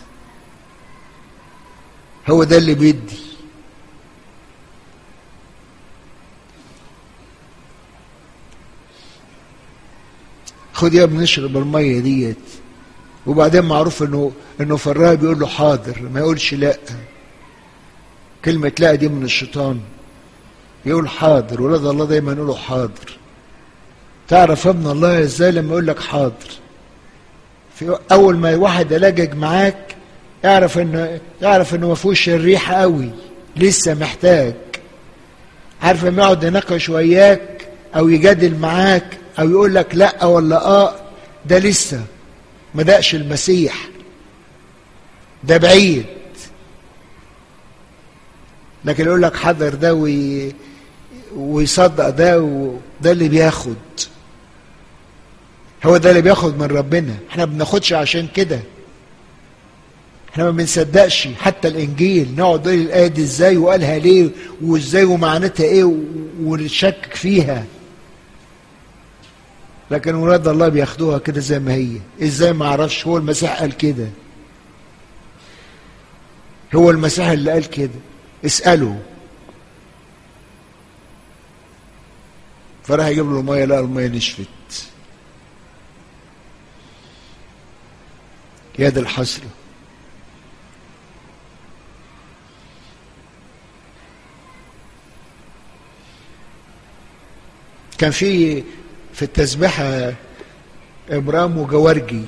هو ده اللي بيدي خد يا ابني اشرب الميه ديت وبعدين معروف انه انه فراها بيقول له حاضر ما يقولش لا كلمه لا دي من الشيطان يقول حاضر ولاد الله دايما يقولوا حاضر تعرف ابن الله ازاي لما يقول لك حاضر في اول ما واحد يلاجج معاك اعرف انه اعرف انه ما فيهوش الريحه قوي لسه محتاج عارف لما يقعد يناقش وياك او يجادل معاك او يقول لك لا ولا اه ده لسه ما دقش المسيح ده بعيد لكن يقول لك حذر ده وي... ويصدق ده وده اللي بياخد هو ده اللي بياخد من ربنا احنا ما بناخدش عشان كده احنا ما بنصدقش حتى الانجيل نقعد نقول الايه دي ازاي وقالها ليه وازاي ومعناتها ايه و- ونشكك فيها لكن ولاد الله بياخدوها كده زي ما هي ازاي ما اعرفش هو المسيح قال كده هو المسيح اللي قال كده اساله فراح يجيب له ميه لقى الميه نشفت يا دي الحسره كان في في التسبيحة إبرام وجوارجي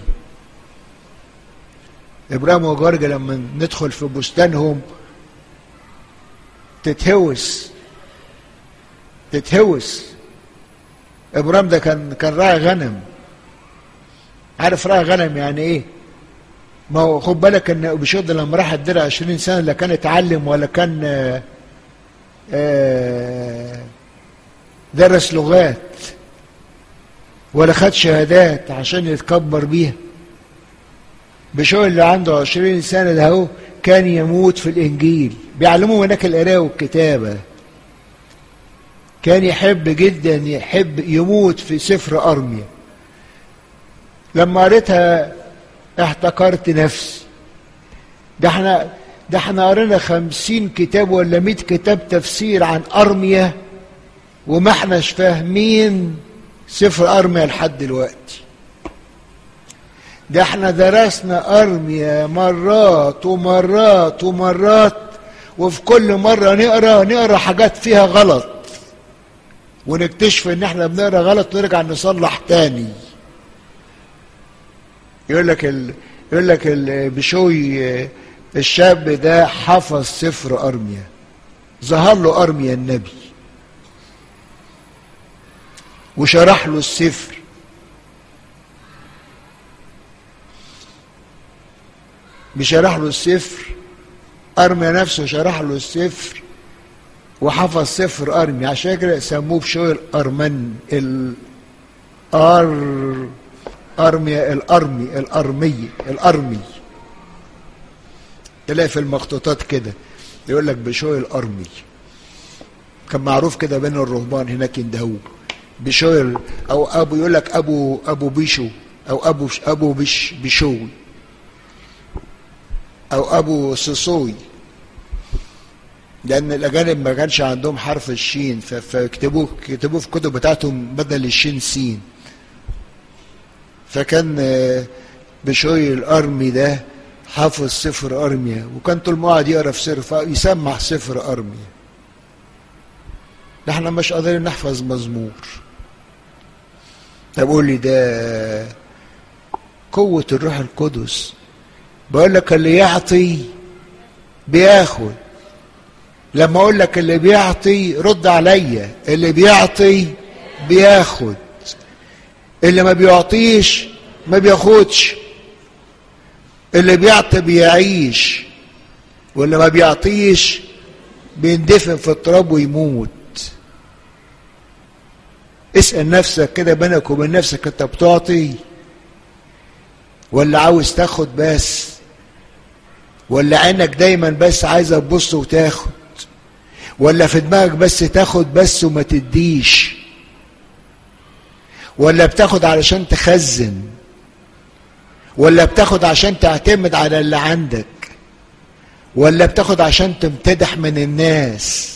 إبرام وجوارجي لما ندخل في بستانهم تتهوس تتهوس إبرام ده كان كان راعي غنم عارف راعي غنم يعني إيه؟ ما هو خد بالك إن بشد لما راح الدرع 20 سنة لا كان اتعلم ولا كان آه آه درس لغات ولا خد شهادات عشان يتكبر بيها بشوي اللي عنده عشرين سنة ده هو كان يموت في الإنجيل بيعلموه هناك القراءة والكتابة كان يحب جدا يحب يموت في سفر أرميا لما قريتها احتقرت نفسي ده احنا ده احنا قرينا خمسين كتاب ولا مئة كتاب تفسير عن أرميا وما احناش فاهمين سفر أرميا لحد دلوقتي ده احنا درسنا أرميا مرات ومرات ومرات وفي كل مرة نقرا نقرا حاجات فيها غلط ونكتشف ان احنا بنقرا غلط ونرجع نصلح تاني يقول لك ال... يقول لك ال... بشوي الشاب ده حفظ سفر أرميا ظهر له أرميا النبي وشرح له السفر بشرح له السفر أرميا نفسه شرح له السفر وحفظ سفر أرمي عشان كده سموه بشوي الأرمن الأر أرميا الأرمي الأرمي الأرمي تلاقي في المخطوطات كده يقول لك بشوي الأرمي كان معروف كده بين الرهبان هناك يندهوه بشوي أو أبو يقول لك أبو أبو بيشو أو أبو أبو بش بشوي أو أبو سوسوي لأن الأجانب ما كانش عندهم حرف الشين فيكتبوه كتبوه في الكتب بتاعتهم بدل الشين سين فكان بشوي الأرمي ده حافظ سفر أرميا وكان طول ما قاعد يقرا في سفر يسمع سفر أرميا احنا مش قادرين نحفظ مزمور طب قول لي ده قوة الروح القدس بقول لك اللي يعطي بياخد لما اقول لك اللي بيعطي رد عليا اللي بيعطي بياخد اللي ما بيعطيش ما بياخدش اللي بيعطي بيعيش واللي ما بيعطيش بيندفن في التراب ويموت اسأل نفسك كده بينك وبين نفسك انت بتعطي ولا عاوز تاخد بس ولا عينك دايما بس عايزه تبص وتاخد ولا في دماغك بس تاخد بس وما تديش ولا بتاخد علشان تخزن ولا بتاخد عشان تعتمد على اللي عندك ولا بتاخد عشان تمتدح من الناس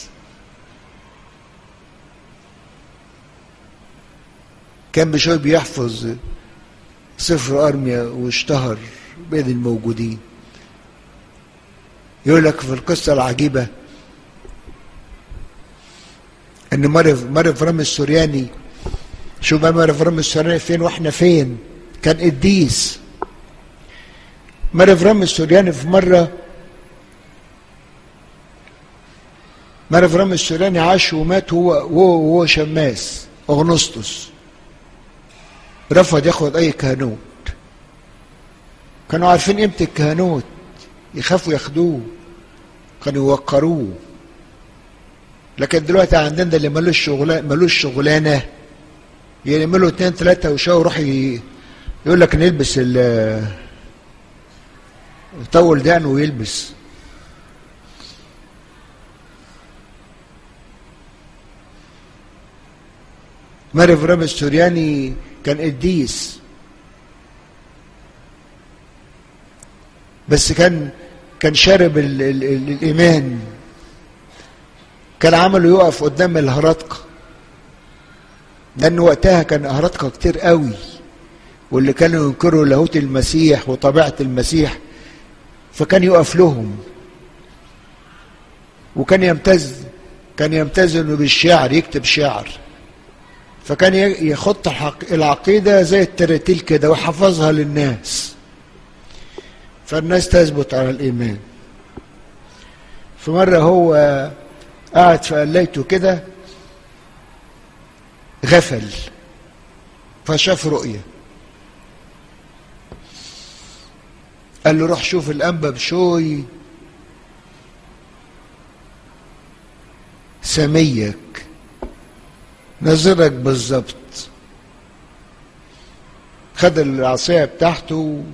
كان بشوي بيحفظ سفر أرميا واشتهر بين الموجودين يقول لك في القصة العجيبة ان مرة مرة فرام السورياني شوف بقى مرة فرام السورياني فين واحنا فين كان قديس مرة فرام السورياني في مرة مرة فرام السورياني عاش ومات هو هو وهو شماس اغنسطس رفض ياخد اي كهنوت كانوا عارفين قيمة الكهنوت يخافوا ياخدوه كانوا يوقروه لكن دلوقتي عندنا اللي ملوش شغلانه ملوش شغلانه يعملوا اتنين تلاته وشاو يروح يقول لك نلبس ال يطول دقنه ويلبس ماري فرام السورياني كان قديس بس كان كان شارب ال ال ال الايمان كان عمله يقف قدام الهرطقه لان وقتها كان هرطقه كتير قوي واللي كانوا ينكروا لاهوت المسيح وطبيعه المسيح فكان يقف لهم وكان يمتاز كان يمتاز انه بالشعر يكتب شعر فكان يخط العقيده زي التراتيل كده ويحفظها للناس فالناس تثبت على الإيمان في مرة هو قاعد في قليته كده غفل فشاف رؤية قال له روح شوف الأنبا بشوي سميك نظرك بالظبط خد العصاية بتاعته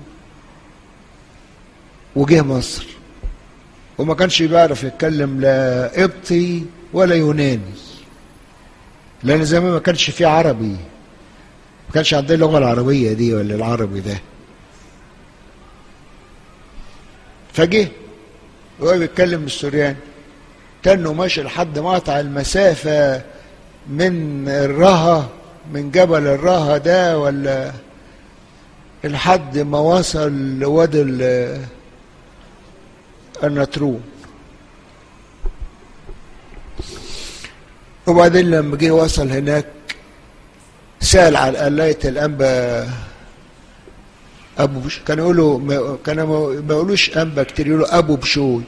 وجه مصر وما كانش بيعرف يتكلم لا قبطي ولا يوناني لان زمان ما كانش فيه عربي ما كانش عندنا اللغه العربيه دي ولا العربي ده فجه وهو بيتكلم بالسورياني كانه ماشي لحد مقطع المسافه من الرها من جبل الرها ده ولا لحد ما وصل لوادي النترون وبعدين لما جه وصل هناك سأل على قلاية الأنبا أبو بش... كانوا يقولوا كانوا ما يقولوش أنبا كتير يقولوا أبو بشوي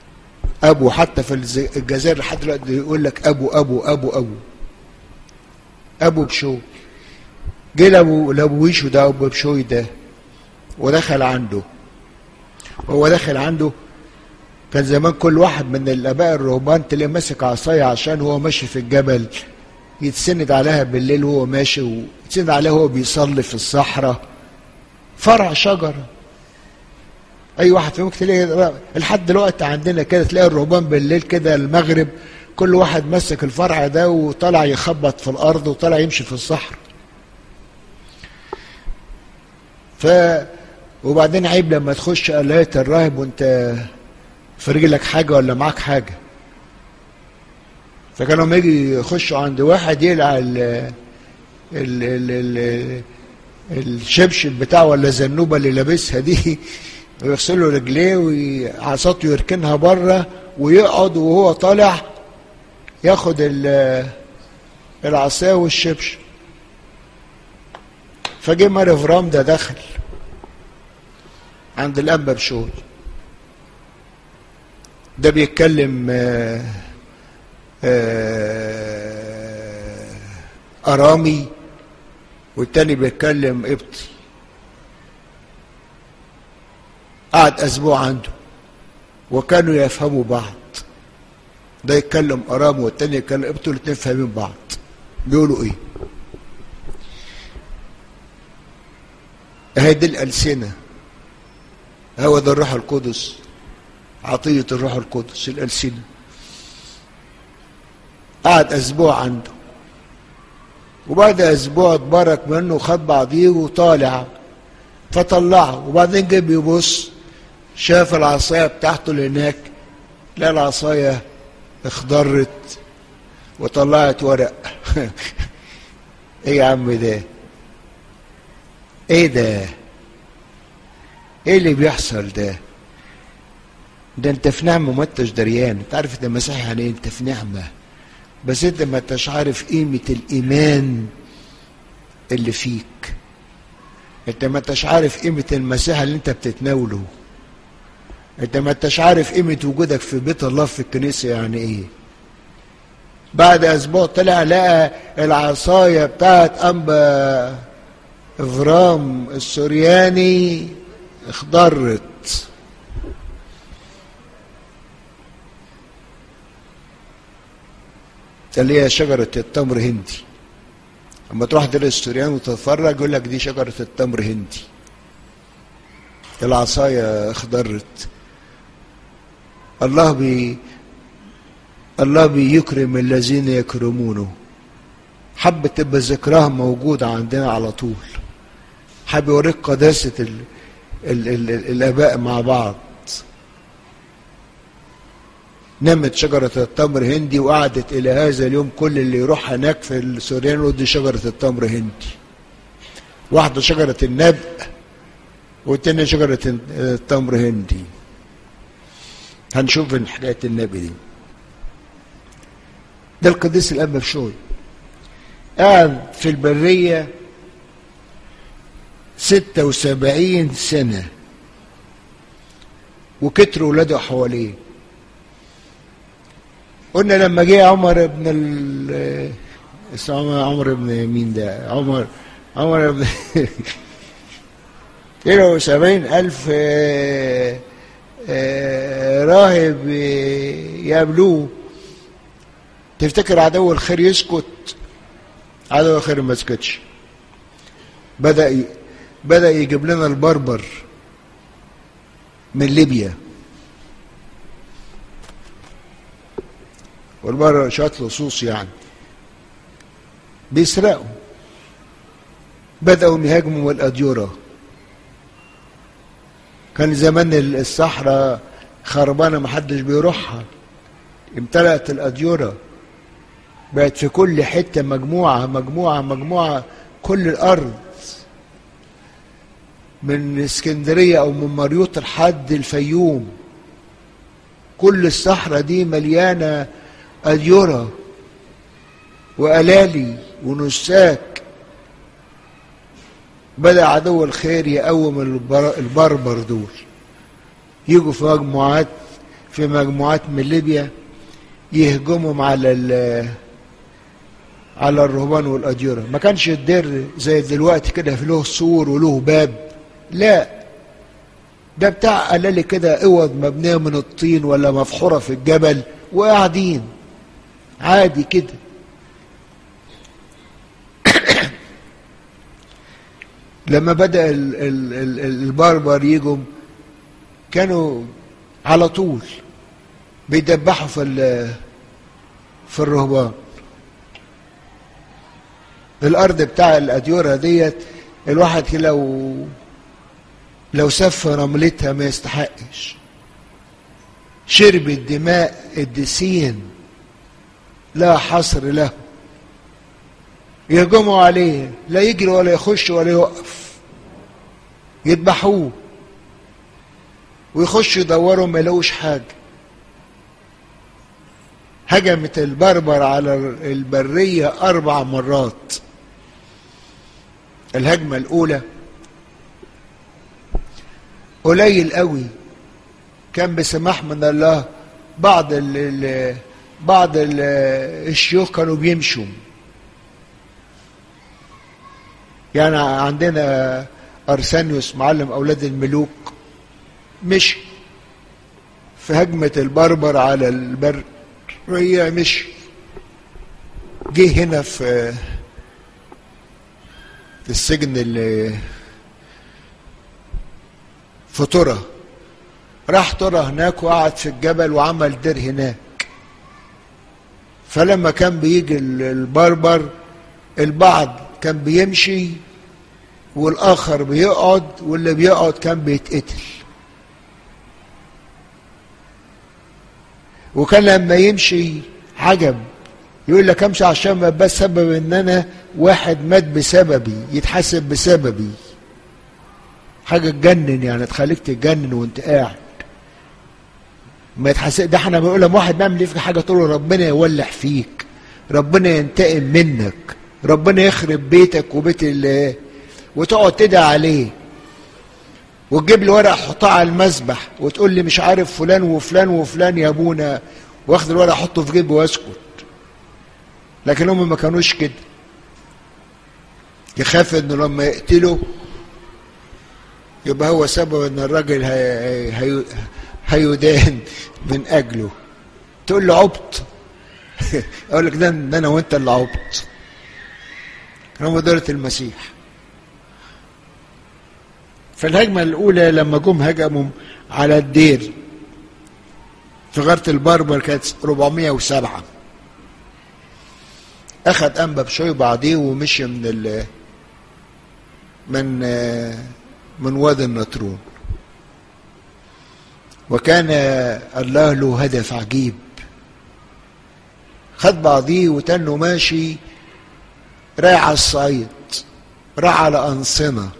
أبو حتى في الجزائر لحد دلوقتي يقول لك أبو أبو أبو أبو ابو بشوي جه لابو لابو ويشو ده ابو بشوي ده ودخل عنده وهو داخل عنده كان زمان كل واحد من الاباء الرهبان تلاقيه ماسك عصايه عشان هو ماشي في الجبل يتسند عليها بالليل وهو ماشي ويتسند عليها وهو بيصلي في الصحراء فرع شجره اي واحد فيهم تلاقي لحد دلوقتي عندنا كده تلاقي الرهبان بالليل كده المغرب كل واحد ماسك الفرع ده وطلع يخبط في الارض وطلع يمشي في الصحراء ف وبعدين عيب لما تخش قلايه الراهب وانت في رجلك حاجه ولا معاك حاجه فكانوا لما يجي يخشوا عند واحد يقلع ال ال ال ال الشبشب بتاعه ولا الزنوبه اللي لابسها دي ويغسل له رجليه وعصاته يركنها بره ويقعد وهو طالع ياخد العصايه والشبشب فجه ماري فرام ده دخل عند الأنبا بشوي ده بيتكلم آآ آآ أرامي والتاني بيتكلم قبطي قعد أسبوع عنده وكانوا يفهموا بعض ده يتكلم أرامي والتاني يتكلم قبطي والاتنين فاهمين بعض بيقولوا إيه هي دي الألسنة هو ده الروح القدس عطية الروح القدس الألسنة قعد أسبوع عنده وبعد أسبوع اتبرك منه وخد بعضيه وطالع فطلعه وبعدين جه بيبص شاف العصاية بتاعته اللي هناك لا العصاية اخضرت وطلعت ورق ايه يا عم ده ايه ده ايه اللي بيحصل ده ده انت في نعمه ما انتش دريان انت عارف انت مسيحي يعني ايه انت في نعمه بس انت ما انتش عارف قيمه الايمان اللي فيك انت ما انتش عارف قيمه المسيح اللي انت بتتناوله انت ما انتش عارف قيمه وجودك في بيت الله في الكنيسه يعني ايه بعد اسبوع طلع لقى العصايه بتاعت انبا افرام السورياني اخضرت اللي هي شجرة التمر هندي لما تروح دير السوريان وتتفرج يقول لك دي شجرة التمر هندي العصاية اخضرت الله بي الله بيكرم الذين يكرمونه حب تبقى ذكرها موجودة عندنا على طول حب يوريك قداسة ال ال ال ال الآباء مع بعض نمت شجرة التمر هندي وقعدت إلى هذا اليوم كل اللي يروح هناك في السوريان يقول دي شجرة التمر هندي واحدة شجرة النبق والتانية شجرة التمر هندي هنشوف حكاية النبي دي ده القديس الأب بشوي قعد في البرية ستة وسبعين سنة وكتروا ولاده حواليه قلنا لما جه عمر بن ال اسمه عمر بن مين ده عمر عمر بن كيلو وسبعين ألف راهب يقابلوه تفتكر عدو الخير يسكت عدو الخير ما سكتش بدأ ي... بدأ يجيب لنا البربر من ليبيا والبربر شوية لصوص يعني بيسرقوا بدأوا يهاجموا الأديرة كان زمان الصحراء خربانة محدش بيروحها امتلأت الأديرة بقت في كل حتة مجموعة مجموعة مجموعة كل الأرض من اسكندرية أو من مريوط لحد الفيوم كل الصحراء دي مليانة أديرة وألالي ونساك بدأ عدو الخير يقوم البربر دول يجوا في مجموعات في مجموعات من ليبيا يهجموا على على الرهبان والأديرة ما كانش الدير زي دلوقتي كده في له سور وله باب لا ده بتاع قلالي كده اوض مبنية من الطين ولا مفحورة في الجبل وقاعدين عادي كده لما بدأ ال ال ال البربر يجوا كانوا على طول بيدبحوا في في الرهبان الارض بتاع الاديوره ديت الواحد لو لو سف رملتها ما يستحقش شرب الدماء الدسين لا حصر له يهجموا عليه لا يجري ولا يخش ولا يوقف يذبحوه ويخشوا يدوروا ما يلاقوش حاجه هجمت البربر على البريه اربع مرات الهجمه الاولى قليل قوي كان بسماح من الله بعض ال ال بعض ال الشيوخ كانوا بيمشوا يعني عندنا ارسانيوس معلم اولاد الملوك مشي في هجمة البربر على البرية مشي جه هنا في في السجن اللي في ترى راح ترى هناك وقعد في الجبل وعمل دير هناك فلما كان بيجي البربر البعض كان بيمشي والاخر بيقعد واللي بيقعد كان بيتقتل وكان لما يمشي عجب يقول لك امشي عشان ما بس سبب ان انا واحد مات بسببي يتحاسب بسببي حاجه تجنن يعني تخليك تتجنن وانت قاعد ما يتحاسب ده احنا بنقول لما واحد بيعمل فيك حاجه تقول له ربنا يولع فيك ربنا ينتقم منك ربنا يخرب بيتك وبيت الله وتقعد تدعي عليه وتجيب لي ورق حطها على المسبح وتقول لي مش عارف فلان وفلان وفلان يا ابونا واخد الورق احطه في جيبي واسكت لكن هم ما كانوش كده يخاف انه لما يقتله يبقى هو سبب ان الراجل هي هي هيدان من اجله تقول له عبط اقول لك ده انا وانت اللي عبط هم دولة المسيح في الهجمة الأولى لما جم هجموا على الدير في غارة البربر كانت 407 أخذ أنبا بشوي بعديه ومشي من ال من من وادي النطرون وكان الله له هدف عجيب خد بعضيه وتنه ماشي رايح على الصعيد راح على أنصنة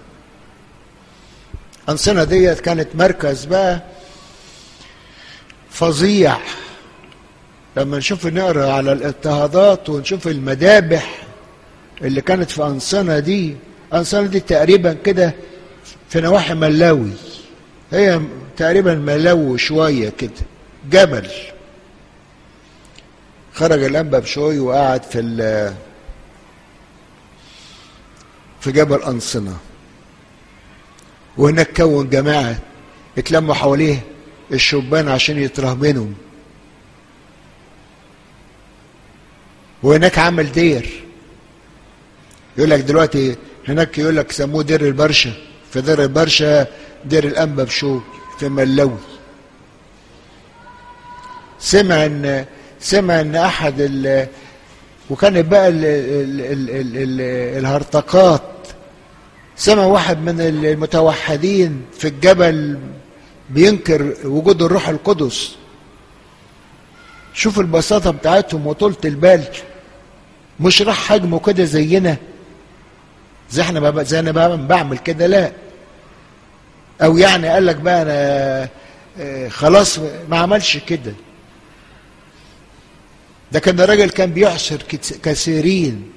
أنصنة ديت كانت مركز بقى فظيع لما نشوف نقرا على الاضطهادات ونشوف المذابح اللي كانت في أنصنة دي أنصنة دي تقريبا كده في نواحي ملاوي هي تقريبا ملاوي شوية كده جبل خرج الأنبا بشوي وقعد في في جبل أنصنة وهناك كون جماعة اتلموا حواليه الشبان عشان يترهبنوا وهناك عمل دير يقول لك دلوقتي هناك يقول لك سموه دير البرشا في دير البرشا دير الأنبا بشو في ملوي سمع ان سمع ان احد ال وكان بقى ال ال ال ال ال الهرطقات سمع واحد من المتوحدين في الجبل بينكر وجود الروح القدس شوف البساطة بتاعتهم وطولة البال مش راح حجمه كده زينا زي احنا زي انا بعمل كده لا او يعني قال لك بقى انا خلاص ما عملش كده ده كان الراجل كان بيعصر كثيرين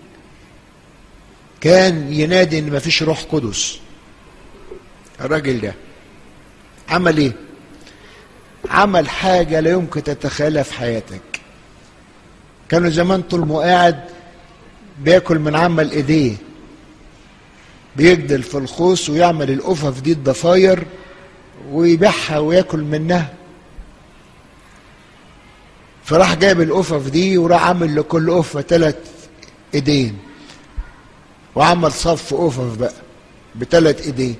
كان ينادي ان مفيش روح قدس الراجل ده عمل ايه عمل حاجه لا يمكن تتخيلها في حياتك كانوا زمان طول ما قاعد بياكل من عمل ايديه بيجدل في الخوص ويعمل القفف دي الضفاير ويبيعها وياكل منها فراح جايب القفف دي وراح عامل لكل قفه ثلاث ايدين وعمل صف قفف بقى بثلاث ايدين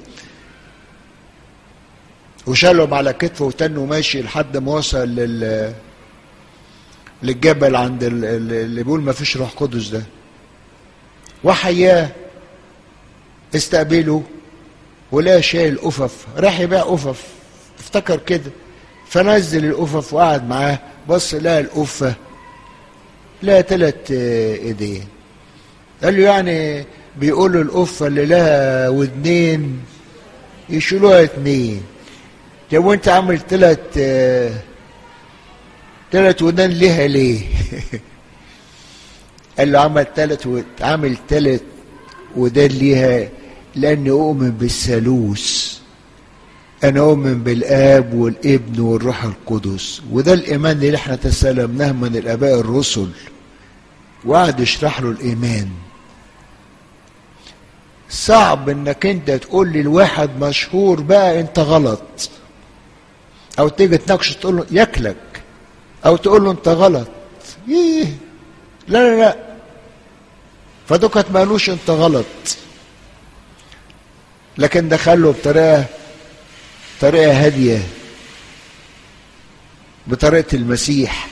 وشالهم على كتفه وتنه ماشي لحد ما وصل لل للجبل عند اللي بيقول ما فيش روح قدس ده وحياه استقبله ولا شايل قفف راح يبيع قفف افتكر كده فنزل القفف وقعد معاه بص لقى القفه لقى ثلاث ايدين قال له يعني بيقولوا القفه اللي لها ودنين يشيلوها اتنين طب وانت عامل ثلاث ثلاث ودان ليها ليه؟ قال له عمل ثلاث و... عامل ثلاث ودان ليها لاني اؤمن بالثالوث انا اؤمن بالاب والابن والروح القدس وده الايمان اللي احنا تسلمناه من الاباء الرسل وقعد يشرح له الايمان صعب انك انت تقول لي الواحد مشهور بقى انت غلط او تيجي تناقشه تقول له ياكلك او تقول له انت غلط ايه لا لا لا فدوكت ما قالوش انت غلط لكن دخله بطريقه طريقه هاديه بطريقه المسيح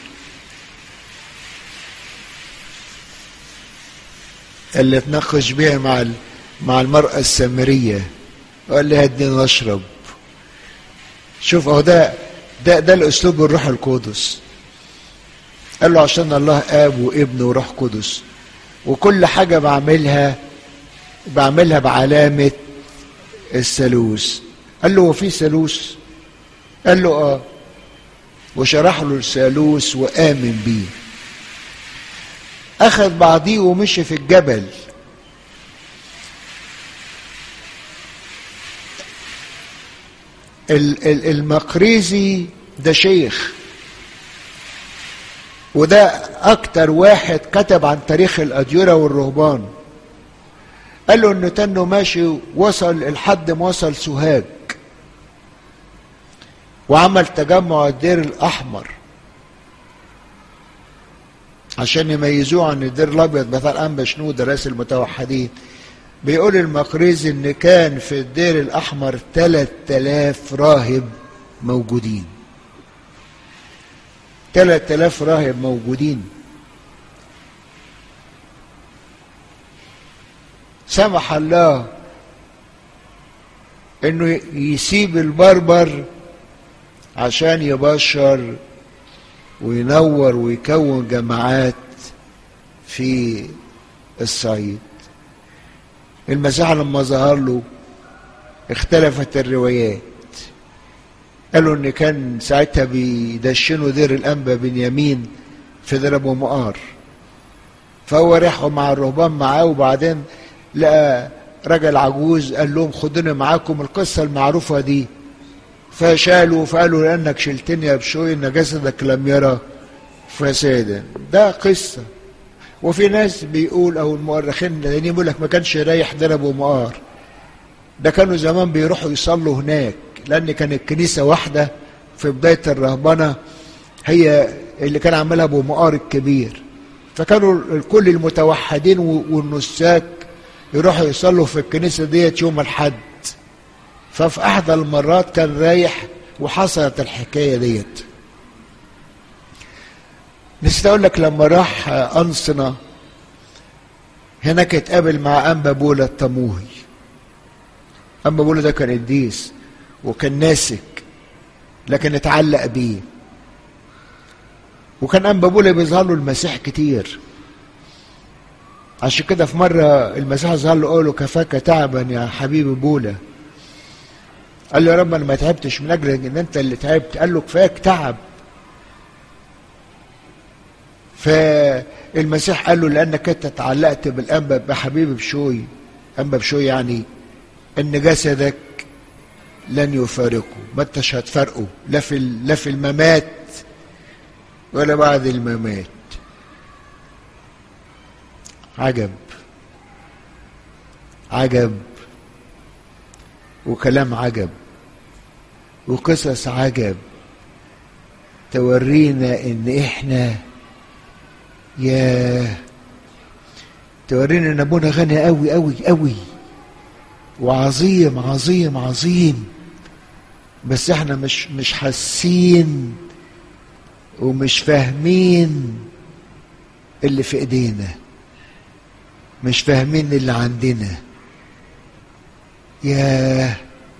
اللي اتناقش بيها مع مع المرأة السامرية وقال لها اديني اشرب شوف اهو ده ده ده الاسلوب الروح القدس قال له عشان الله اب وابن وروح قدس وكل حاجه بعملها بعملها بعلامه الثالوث قال له هو في ثالوث قال له اه وشرح له الثالوث وامن بيه اخذ بعضيه ومشي في الجبل المقريزي ده شيخ وده اكتر واحد كتب عن تاريخ الاديره والرهبان قال له انه تنه ماشي وصل لحد ما وصل سوهاج وعمل تجمع الدير الاحمر عشان يميزوه عن الدير الابيض بتاع الانبا شنودة راس المتوحدين بيقول المقريزي ان كان في الدير الاحمر 3000 راهب موجودين 3000 راهب موجودين سمح الله انه يسيب البربر عشان يبشر وينور ويكون جماعات في الصعيد المسيح لما ظهر له اختلفت الروايات قالوا ان كان ساعتها بيدشنوا دير الانبا بنيامين في دير ابو مقار فهو راحوا مع الرهبان معاه وبعدين لقى رجل عجوز قال لهم خدوني معاكم القصه المعروفه دي فشالوا فقالوا لانك شلتني يا بشوي ان جسدك لم يرى فسادا ده قصه وفي ناس بيقول او المؤرخين الذين يقول لك ما كانش رايح دير ابو مقار ده كانوا زمان بيروحوا يصلوا هناك لان كانت كنيسه واحده في بدايه الرهبنه هي اللي كان عاملها ابو مقار الكبير فكانوا كل المتوحدين والنساك يروحوا يصلوا في الكنيسه ديت يوم الحد ففي احدى المرات كان رايح وحصلت الحكايه ديت نسيت اقول لك لما راح انصنه هناك اتقابل مع انبا بولا الطموهي انبا بولا ده كان قديس وكان ناسك لكن اتعلق بيه وكان انبا بولا بيظهر له المسيح كتير عشان كده في مرة المسيح ظهر له قال له كفاك تعبا يا حبيبي بولا قال له يا رب انا ما تعبتش من اجل ان انت اللي تعبت قال له كفاك تعب فالمسيح قال له لانك انت تعلقت بالانبا بحبيبي بشوي انبا بشوي يعني ان جسدك لن يفارقه ما انتش هتفارقه لا في لا في الممات ولا بعد الممات عجب عجب وكلام عجب وقصص عجب تورينا ان احنا يا تورينا ان ابونا غني قوي قوي قوي وعظيم عظيم عظيم بس احنا مش مش حاسين ومش فاهمين اللي في ايدينا مش فاهمين اللي عندنا ياه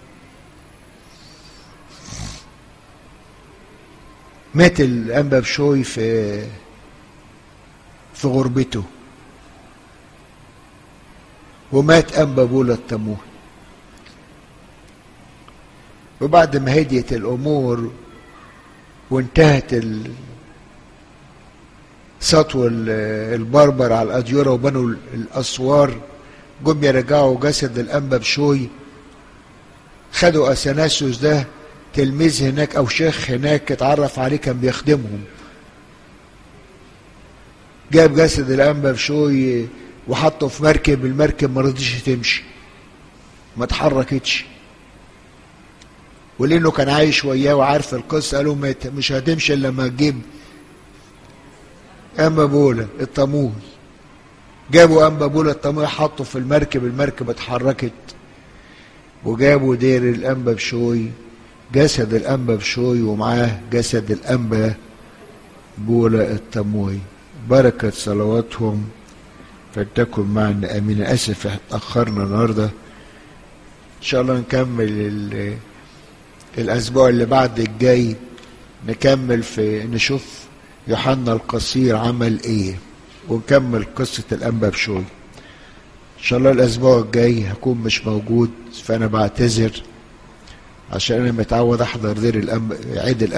مات الانبا بشوي في في غربته ومات انبا بولا التموه وبعد ما هديت الامور وانتهت سطو البربر على الاديره وبنوا الاسوار جم يرجعوا جسد الانبا بشوي خدوا اثناسيوس ده تلميذ هناك او شيخ هناك اتعرف عليه كان بيخدمهم جاب جسد الانبا بشوي وحطه في مركب المركب ما رضيش تمشي ما اتحركتش ولانه كان عايش وياه وعارف القصه قالوا مش هتمشي الا لما تجيب انبا بولا الطاموس جابوا انبا بولا الطاموس حطوا في المركب المركب اتحركت وجابوا دير الانبا بشوي جسد الانبا بشوي ومعاه جسد الانبا بولا التموي بركة صلواتهم فلتكن معنا امين اسف اتاخرنا النهارده ان شاء الله نكمل الاسبوع اللي بعد الجاي نكمل في نشوف يوحنا القصير عمل ايه ونكمل قصة الانبا بشوي ان شاء الله الاسبوع الجاي هكون مش موجود فانا بعتذر عشان انا متعود احضر دير الأنبا عيد الأنبا